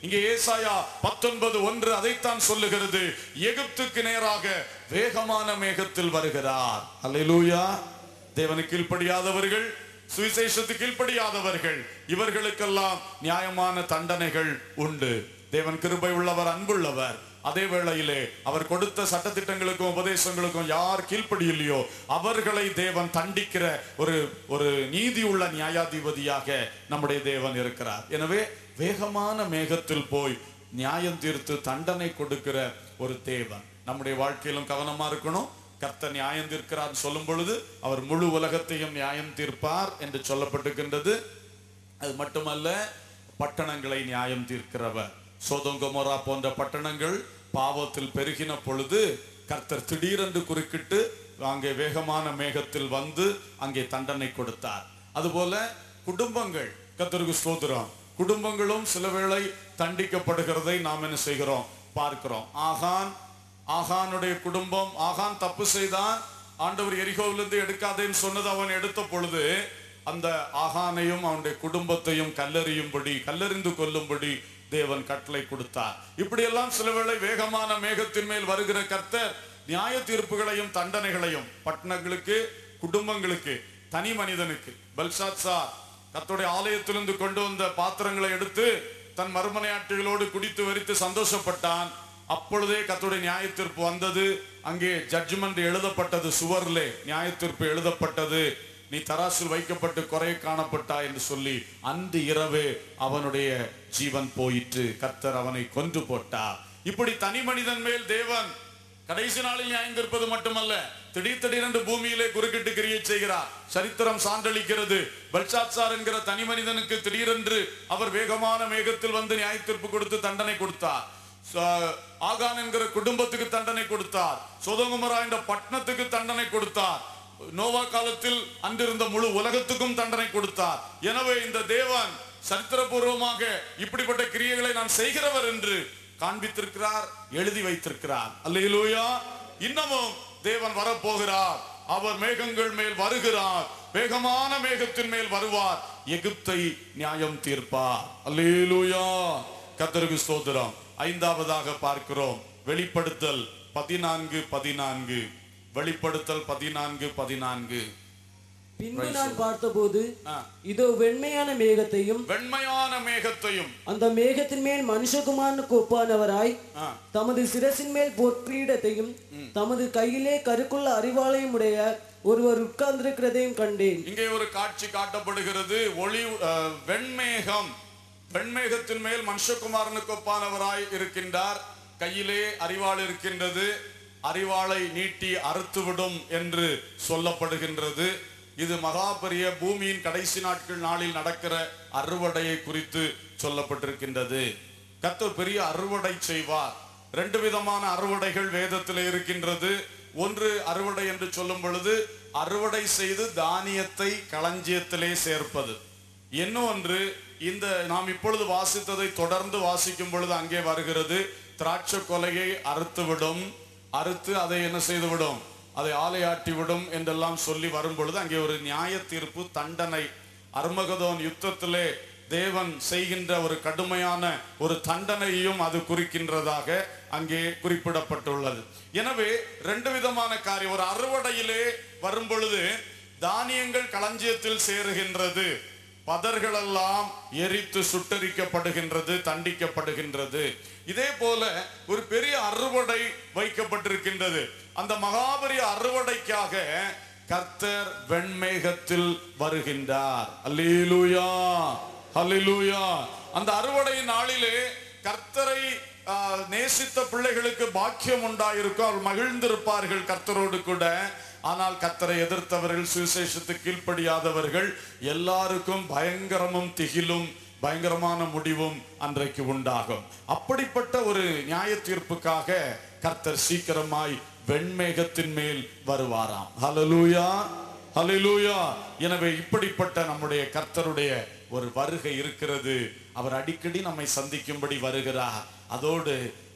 இங்கே ஏசாயா பத்தொன்பது ஒன்று அதைத்தான் சொல்லுகிறது எகிப்துக்கு நேராக வேகமான மேகத்தில் வருகிறார் அல்லேலூயா தேவனுக்கு கீழ்ப்படியாதவர்கள் சுவிசேஷத்துக்கு கீழ்ப்படியாதவர்கள் இவர்களுக்கெல்லாம் நியாயமான தண்டனைகள் உண்டு தேவன் கிருபை உள்ளவர் அன்புள்ளவர் அதே வேளையிலே அவர் கொடுத்த சட்டத்திட்டங்களுக்கும் உபதேசங்களுக்கும் யார் கீழ்ப்படியில்லையோ அவர்களை தேவன் தண்டிக்கிற ஒரு ஒரு நீதி உள்ள நியாயாதிபதியாக நம்முடைய தேவன் இருக்கிறார் எனவே வேகமான மேகத்தில் போய் நியாயம் தீர்த்து தண்டனை கொடுக்கிற ஒரு தேவன் நம்முடைய வாழ்க்கையிலும் கவனமா இருக்கணும் கர்த்தர் நியாயம் தீர்க்கிறார் சொல்லும் பொழுது அவர் முழு உலகத்தையும் நியாயம் தீர்ப்பார் என்று சொல்லப்பட்டிருக்கின்றது அது மட்டுமல்ல பட்டணங்களை நியாயம் தீர்க்கிறவர் சோதம் கொமோரா போன்ற பட்டணங்கள் பாவத்தில் பெருகின பொழுது கர்த்தர் திடீரென்று குறுக்கிட்டு அங்கே வேகமான மேகத்தில் வந்து அங்கே தண்டனை கொடுத்தார் அதுபோல குடும்பங்கள் கர்த்தருக்கு ஸ்தோத்திரம் குடும்பங்களும் சில வேளை தண்டிக்கப்படுகிறதை நாம் என்ன செய்கிறோம் பார்க்கிறோம் ஆகான் ஆகானுடைய குடும்பம் ஆகான் தப்பு செய்தான் ஆண்டவர் எரிகோவிலிருந்து எடுக்காதேன்னு சொன்னது அவன் எடுத்த பொழுது அந்த ஆகானையும் அவனுடைய குடும்பத்தையும் கல்லறியும்படி கல்லறிந்து கொல்லும்படி தேவன் கட்டளை கொடுத்தார் இப்படியெல்லாம் சில வேளை வேகமான மேகத்தின் மேல் வருகிற கர்த்தர் நியாய தீர்ப்புகளையும் தண்டனைகளையும் பட்டணங்களுக்கு குடும்பங்களுக்கு தனி மனிதனுக்கு பல்சாத்சார் கர்த்தருடைய ஆலயத்திலிருந்து கொண்டு வந்த பாத்திரங்களை எடுத்து தன் மறுமனையாட்டிகளோடு குடித்து வெறித்து சந்தோஷப்பட்டான் அப்பொழுதே கர்த்தருடைய நியாய தீர்ப்பு வந்தது அங்கே ஜட்ஜ்மெண்ட் எழுதப்பட்டது சுவர்லே நியாய தீர்ப்பு எழுதப்பட்டது நீ தராசில் வைக்கப்பட்டு குறை காணப்பட்டா என்று சொல்லி அன்று இரவே அவனுடைய ஜீவன் போயிற்று கர்த்தர் அவனை கொன்று போட்டார் இப்படி தனி மனிதன் மேல் தேவன் கடைசி நாளில் நியாயம் தீர்ப்பது மட்டுமல்ல திடீர் திடீரென்று பூமியிலே குறுக்கிட்டு கிரியை செய்கிறார் சரித்திரம் சான்றளிக்கிறது பல்சாத்சார் என்கிற தனி மனிதனுக்கு திடீரென்று அவர் வேகமான மேகத்தில் வந்து நியாய தீர்ப்பு கொடுத்து தண்டனை கொடுத்தார் ச- ஆகான் என்கிற குடும்பத்துக்கு தண்டனை கொடுத்தார் சோதகுமரா என்ற பட்டணத்துக்கு தண்டனை கொடுத்தார் நோவா காலத்தில் அன்றிருந்த முழு உலகத்துக்கும் தண்டனை கொடுத்தார் எனவே இந்த தேவன் சரித்திரபூர்வமாக இப்படிப்பட்ட கிரியைகளை நான் செய்கிறவர் என்று காண்பித்திருக்கிறார் எழுதி வைத்திருக்கிறார் அல்லேலூயா இன்னமும் தேவன் வரப்போகிறார் அவர் மேகங்கள் மேல் வருகிறார் வேகமான மேகத்தின் மேல் வருவார் எகிப்தை நியாயம் தீர்ப்பார் அல்லேலூயா கர்த்தருக்கு ஸ்தோத்திரம் ஐந்தாவதாக பார்க்கிறோம் வெளிப்படுத்தல் பதினான்கு பதினான்கு வெளிப்படுத்தல் பதினான்கு பதினான்கு பின்பு நான் பார்த்தபோது ஆ. இதோ வெண்மையான மேகத்தையும் வெண்மையான மேகத்தையும் அந்த மேகத்தின் மேல் மனுஷகுமாரனுக்கு ஒப்பானவராய் ஆ, தமது சிரசின் மேல் பொற்கிரீடத்தையும் தமது கையிலே கருக்குள்ள அறிவாளையும் உடைய ஒருவர் உட்கார்ந்திருக்கிறதையும் கண்டேன் இங்கே ஒரு காட்சி காட்டப்படுகிறது ஒளி அஹ், வெண்மேகம் வெண்மேகத்தின் மேல் மனுஷகுமாரனுக்கு ஒப்பானவராய் இருக்கின்றார் கையிலே அறிவாள் இருக்கின்றது அறிவாளை நீட்டி அறுத்துவிடும் என்று சொல்லப்படுகின்றது இது மகா பெரிய பூமியின் கடைசி நாட்கள் நாளில் நடக்கிற அறுவடையை குறித்து சொல்லப்பட்டிருக்கின்றது கர்த்தர் பெரிய அறுவடை செய்வார் ரெண்டு விதமான அறுவடைகள் வேதத்தில் இருக்கின்றது ஒன்று அறுவடை என்று சொல்லும் பொழுது அறுவடை செய்து தானியத்தை களஞ்சியத்திலே சேர்ப்பது இன்னொன்று இந்த நாம் இப்பொழுது வாசித்ததை தொடர்ந்து வாசிக்கும் பொழுது அங்கே வருகிறது திராட்சை கொலையை அறுத்துவிடும் அறுத்து அதை என்ன செய்துவிடும் அதை ஆலையாட்டி விடும் என்றெல்லாம் சொல்லி வரும் பொழுது அங்கே ஒரு நியாய தீர்ப்பு தண்டனை அர்மகதோன் யுத்தத்திலே தேவன் செய்கின்ற ஒரு கடுமையான ஒரு தண்டனையும் அது குறிக்கின்றதாக அங்கே குறிப்பிடப்பட்டுள்ளது எனவே ரெண்டு விதமான காரியம் ஒரு அறுவடையிலே வரும் பொழுது தானியங்கள் களஞ்சியத்தில் சேருகின்றது பதர்களெல்லாம் எரித்து சுட்டரிக்கப்படுகின்றது தண்டிக்கப்படுகின்றது இதே போல ஒரு பெரிய அறுவடை வைக்கப்பட்டிருக்கின்றது அந்த மகாபெரிய அறுவடைக்காக கர்த்தர் வெண்மேகத்தில் வருகின்றார் அல்லேலூயா அல்லேலூயா அந்த அறுவடை நாளிலே கர்த்தரை ஆ, நேசித்த பிள்ளைகளுக்கு பாக்கியம் உண்டாயிருக்கும் அவர் மகிழ்ந்திருப்பார்கள் கர்த்தரோடு கூட ஆனால் கர்த்தரை எதிர்த்தவர்கள் சுவிசேஷத்துக்கு கீழ்ப்படியாதவர்கள் எல்லாருக்கும் பயங்கரமும் திகிலும் பயங்கரமான முடிவும் அன்றைக்கு உண்டாகும் அப்படிப்பட்ட ஒரு நியாய தீர்ப்புக்காக கர்த்தர் சீக்கிரமாய் வெண்மேகத்தின் மேல் வருவாராம் ஹalleluya ஹalleluya எனவே இப்படிப்பட்ட நம்முடைய கர்த்தருடைய ஒரு வருகை இருக்கிறது அவர் அடிக்கடி நம்மை சந்திக்கும்படி வருகிறார் அதோடு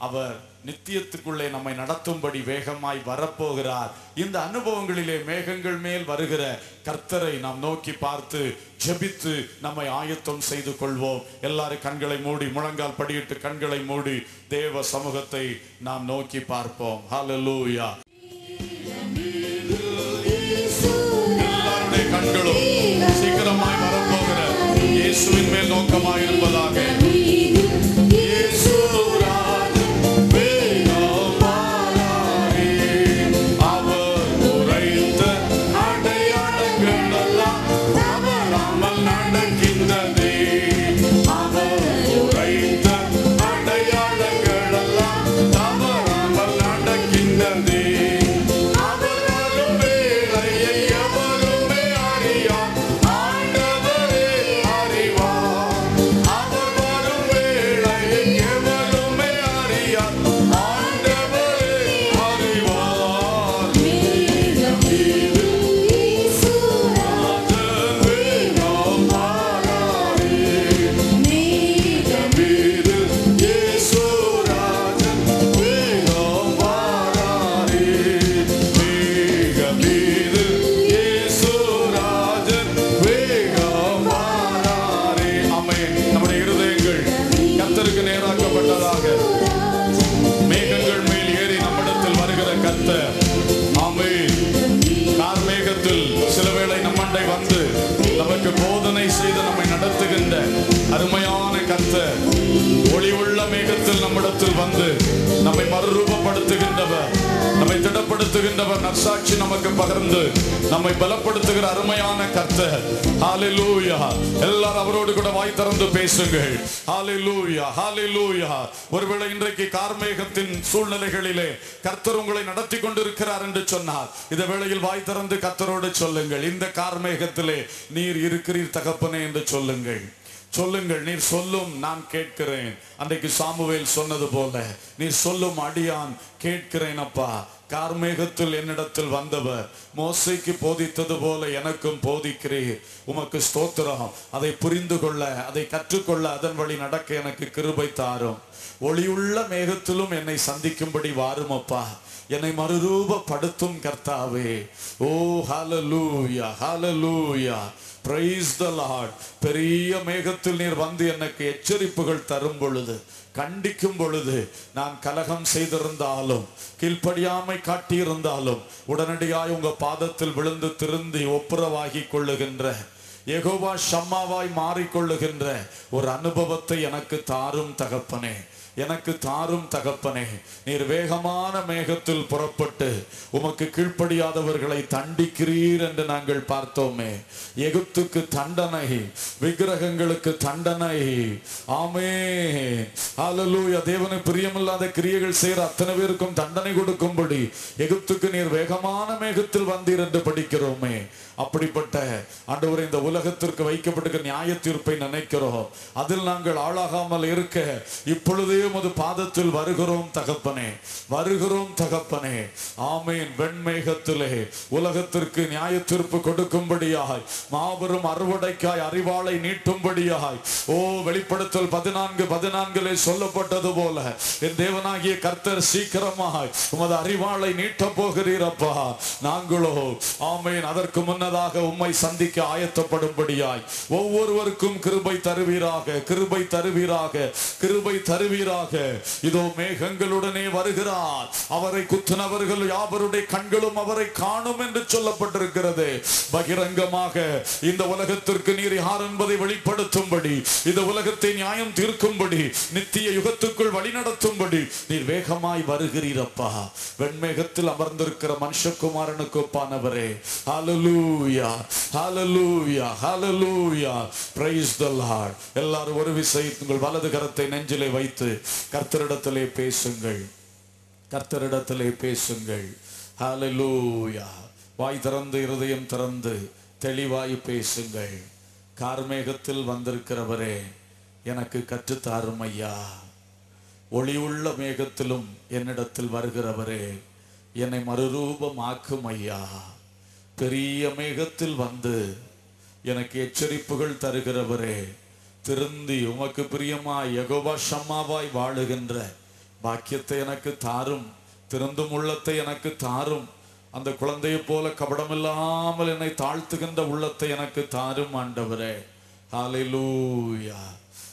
அவர் நித்தியத்துக்குள்ளே நம்மை நடத்தும்படி வேகமாய் வரப்போகிறார் இந்த அனுபவங்களிலே மேகங்கள் மேல் வருகிற கர்த்தரை நாம் நோக்கி பார்த்து ஜெபித்து நம்மை ஆயத்தம் செய்து கொள்வோம் எல்லாரும் கண்களை மூடி முழங்கால் படியிட்டு கண்களை மூடி தேவ சமூகத்தை நாம் நோக்கி பார்ப்போம் ஹalleluya எல்லாருடைய கண்களும் சீக்கிரமாய் வரப்போகிற இயேசுவின் மேல் நோக்கமாய் இருப்பதாக அவர் உரைத்த அடையாளங்கள் எல்லாம் தவறாமல் நடக்கின்றதே அவர் உரைத்த அடையாளங்கள் எல்லாம் தவறாமல் நடக்கின்றதே அவர் வரும் வேளையை எவருமே அறியார் ஆண்டவரே அறிவார் அவர் வரும் வேளையை எவருமே அறியார் ஆண்டவரே அறிவார் அதன் வேகம் மாறாதே. மீது இயேசுராஜன் வேகம் மாறாதே. வேகம் மீது இயேசுராஜன் வேகம் மாறாதே. ஆமென். நம்முடைய இருதயங்கள் கர்த்தருக்கு நேராக்கப்பட்டதாக மேகங்கள் மேல் ஏறி நம்மிடத்தில் வருகிற கர்த்தர் ஆமென் கார்மேகத்தில் சில வேளை நம்மண்டை வந்து நமக்கு போதனை செய்து நம்மை நடத்துகின்ற அருமையான கர்த்தர் ஒளி உள்ள மேகத்தில் நம்மிடத்தில் வந்து நம்மை மறுரூபப்படுத்துகின்றவர் நம்மை திடப்படுத்துகின்றவர் நற்சாட்சி நமக்கு பகிர்ந்து நம்மை பலப்படுத்துகிற அருமையான கர்த்தர் ஹalleluya எல்லாரும் அவரோடு கூட வாய் திறந்து பேசுங்கள் ஹalleluya ஹalleluya ஒருவேளை இன்றைக்கு கார்மேகத்தின் சூழ்நிலைகளிலே கர்த்தர் உங்களை நடத்தி கொண்டிருக்கிறார் என்று சொன்னார் இந்த வேளையில் வாய் திறந்து கர்த்தரோடு சொல்லுங்கள் இந்த கார்மேகத்திலே நீர் இருக்கிறீர் தகப்பனே என்று சொல்லுங்கள் சொல்லுங்கள் நீர் சொல்லும் நான் கேட்கிறேன் அன்றைக்கு சாமுவேல் சொன்னது போல நீர் சொல்லும் அடியான் கேட்கிறேன் அப்பா கார்மேகத்தில் என்னிடத்தில் வந்தவர் மோசைக்கு போதித்தது போல எனக்கும் போதிக்கிறீர் உமக்கு ஸ்தோத்திரம் அதை புரிந்து கொள்ள அதை கற்றுக்கொள்ள அதன் வழி நடக்க எனக்கு கிருபை தாரும் ஒளியுள்ள மேகத்திலும் என்னை சந்திக்கும்படி வாரும் அப்பா என்னை மறுரூபப்படுத்தும் கர்த்தாவே ஓ ஹalleluya ஹalleluya praise the lord பெரிய மேகத்தில் நீர் வந்து எனக்கு எச்சரிப்புகள் தரும் பொழுது கண்டிக்கும் பொழுது நான் கலகம் செய்திருந்தாலும் கீழ்ப்படியாமை காட்டியிருந்தாலும் உடனடியாய் உங்க பாதத்தில் விழுந்து திருந்தி ஒப்புரவாகி கொள்ளுகின்ற யெகோவா ஷம்மாவாய் மாறிக்கொள்ளுகின்ற ஒரு அனுபவத்தை எனக்கு தாரும் தகப்பனே எனக்கு தாரும் தகப்பனே நீர் வேகமான மேகத்தில் புறப்பட்டு உமக்கு கீழ்ப்படியாதவர்களை தண்டிக்கிறீர் என்று நாங்கள் பார்த்தோமே எகிப்துக்கு தண்டனை விக்கிரகங்களுக்கு தண்டனை ஆமே ஹalleluya தேவனை பிரியமில்லாத கிரியைகள் செய்கிற அத்தனை பேருக்கும் தண்டனை கொடுக்கும்படி எகிப்துக்கு நீர் வேகமான மேகத்தில் வந்தீர் என்று படிக்கிறோமே அப்படிப்பட்ட ஆண்டவரே இந்த உலகத்திற்கு வைக்கப்பட்டிருக்கிற நியாய தீர்ப்பை நினைக்கிறோம் அதில் நாங்கள் ஆளாகாமல் இருக்க இப்பொழுதே உமது பாதத்தில் வருகிறோம் தகப்பனே வருகிறோம் தகப்பனே ஆமேன் வெண்மேகத்திலே உலகத்திற்கு நியாய தீர்ப்பு கொடுக்கும்படியாய் மாபெரும் அறுவடைக்காய் அறிவாளை நீட்டும்படியாய் ஓ வெளிப்படுத்தல் பதினான்கு பதினான்கிலே சொல்லப்பட்டது போல என் தேவனாகிய கர்த்தர் சீக்கிரமாய் உமது அறிவாளை நீட்டப் போகிறீரப்பா நாங்களோ ஆமேன் அதற்கு முன்னதாக உம்மை சந்திக்க ஆயத்தப்படும்படியாய் ஒவ்வொருவருக்கும் கிருபை தருவீராக கிருபை தருவீராக கிருபை தருவீராக இதோ மேகங்களுடனே வருகிறார் அவரை குத்துனவர்கள் யாவருடைய கண்களும் அவரை காணும் என்று சொல்லப்பட்டிருக்கிறது பகிரங்கமாக இந்த உலகத்திற்கு நீர் யார் என்பதை வெளிப்படுத்தும்படி இந்த உலகத்தை நியாயம் தீர்க்கும்படி நித்திய யுகத்துக்குள் வழிநடத்தும்படி நீர் வேகமாய் வருகிறீரப்பா வெண்மேகத்தில் அமர்ந்திருக்கிற மனுஷகுமாரனுக்கு ஒப்பானவரே ஹalleluya ஹalleluya ஹalleluya praise the lord எல்லாரும் ஒரு விசை உங்கள் வலது கரத்தை நெஞ்சிலே வைத்து கர்த்தரிடத்திலே பேசுங்கள் கர்த்தரிடத்திலே பேசுங்கள் ஹalleluya வாய் திறந்து இருதயம் திறந்து தெளிவாய் பேசுங்கள் கார்மேகத்தில் வந்திருக்கிறவரே எனக்கு கற்றுத்தாரும் ஐயா ஒளியுள்ள மேகத்திலும் என்னிடத்தில் வருகிறவரே என்னை மறுரூபமாக்கும் ஐயா பெரிய மேகத்தில் வந்து எனக்கு எச்சரிப்புகள் தருகிறவரே திருந்தி உமக்கு பிரியமாய் யெகோவா ஷம்மாவாய் வாழுகின்ற பாக்கியத்தை எனக்கு தாரும் திருந்தும் உள்ளத்தை எனக்கு தாரும் அந்த குழந்தையைப் போல கபடமில்லாமல் என்னை தாழ்த்துகின்ற உள்ளத்தை எனக்கு தாரும் ஆண்டவரே ஹalleluya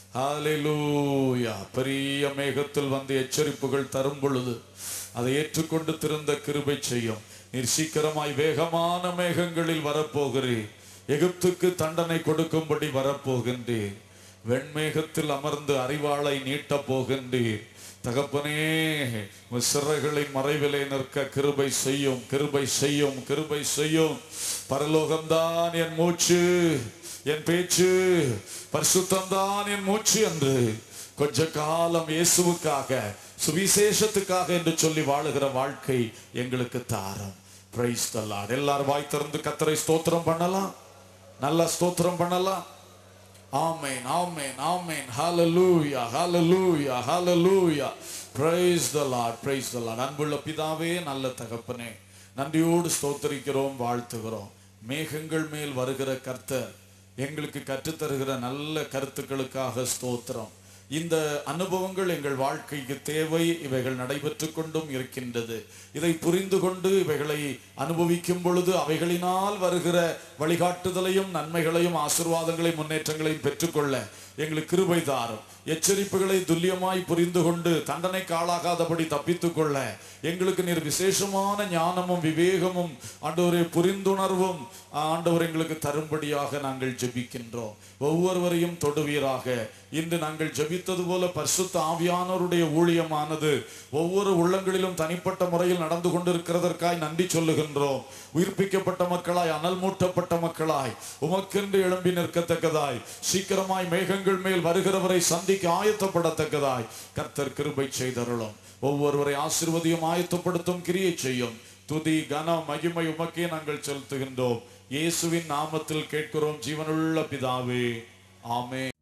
ஹalleluya பெரிய மேகத்தில் வந்து எச்சரிப்புகள் தரும் பொழுது அதை ஏற்றுக்கொண்டு திருந்த கிருபை செய்யும் நீர் சீக்கிரமாய் வேகமான மேகங்களில் வரப்போகிறீர் எகிப்துக்கு தண்டனை கொடுக்கும்படி வரப்போகின்றீர் வெண்மேகத்தில் அமர்ந்து அறிவாளை நீட்டப் போகின்றீர் தகப்பனே உம் சிறைகளின் மறைவிலே நிற்க கிருபை செய்யும் கிருபை செய்யும் கிருபை செய்யும் பரலோகம்தான் என் மூச்சு என் பேச்சு பரிசுத்தம்தான் என் மூச்சு என்று கொஞ்ச காலம் இயேசுவுக்காக சுவிசேஷத்துக்காக என்று சொல்லி வாழுகிற வாழ்க்கை எங்களுக்கு தாரம் பிரைஸ் தல்லார் எல்லாரும் வாய் திறந்து கத்தரை ஸ்தோத்திரம் பண்ணலாம் நல்லா ஸ்தோத்திரம் பண்ணலாம் ஆமென் ஆமென் ஆமென் ஹalleluya ஹalleluya ஹalleluya praise the lord praise the lord அன்புள்ள பிதாவே நல்ல தகப்பனே நன்றியோடு ஸ்தோத்தரிக்கிறோம் வாழ்த்துகிறோம் மேகங்கள் மேல் வருகிற கர்த்தர் எங்களுக்கு கற்றுத்தருகிற நல்ல கருத்துக்களுக்காக ஸ்தோத்திரம் இந்த அனுபவங்கள் எங்கள் வாழ்க்கைக்கு தேவை இவைகள் நடைபெற்று கொண்டும் இருக்கின்றது இதை புரிந்து கொண்டு இவைகளை அனுபவிக்கும் பொழுது அவைகளினால் வருகிற வழிகாட்டுதலையும் நன்மைகளையும் ஆசிர்வாதங்களையும் முன்னேற்றங்களையும் பெற்றுக்கொள்ள எங்களுக்கு கிருபை தாரும் எச்சரிப்புகளை துல்லியமாய் புரிந்து கொண்டு தண்டனைக்கு ஆளாகாதபடி தப்பித்துக் கொள்ள எங்களுக்கு நீர் விசேஷமான ஞானமும் விவேகமும் ஆண்டவரே புரிந்துணர்வும் ஆண்டவர் எங்களுக்கு தரும்படியாக நாங்கள் ஜெபிக்கின்றோம் ஒவ்வொருவரையும் தொடுவீராக இன்று நாங்கள் ஜெபித்தது போல பரிசுத்த ஆவியானவருடைய ஊழியமானது ஒவ்வொரு உள்ளங்களிலும் தனிப்பட்ட முறையில் நடந்து கொண்டிருக்கிறதற்காய் நன்றி சொல்லுகின்றோம் உயிர்ப்பிக்கப்பட்ட மக்களாய் அனல் மூட்டப்பட்ட மக்களாய் உமக்கென்று எழும்பி நிற்கத்தக்கதாய் சீக்கிரமாய் மேகங்கள் மேல் வருகிறவரை சந்திக்க ஆயத்தப்படத்தக்கதாய் கர்த்தர் கிருபை செய்தருளும் ஒவ்வொருவரை ஆசிர்வதியும் ஆயத்தப்படுத்தும் கிரியை செய்யும் துதி கன மகிமை உமக்கே நாங்கள் செலுத்துகின்றோம் இயேசுவின் நாமத்தில் கேட்கிறோம் ஜீவனுள்ள பிதாவே ஆமே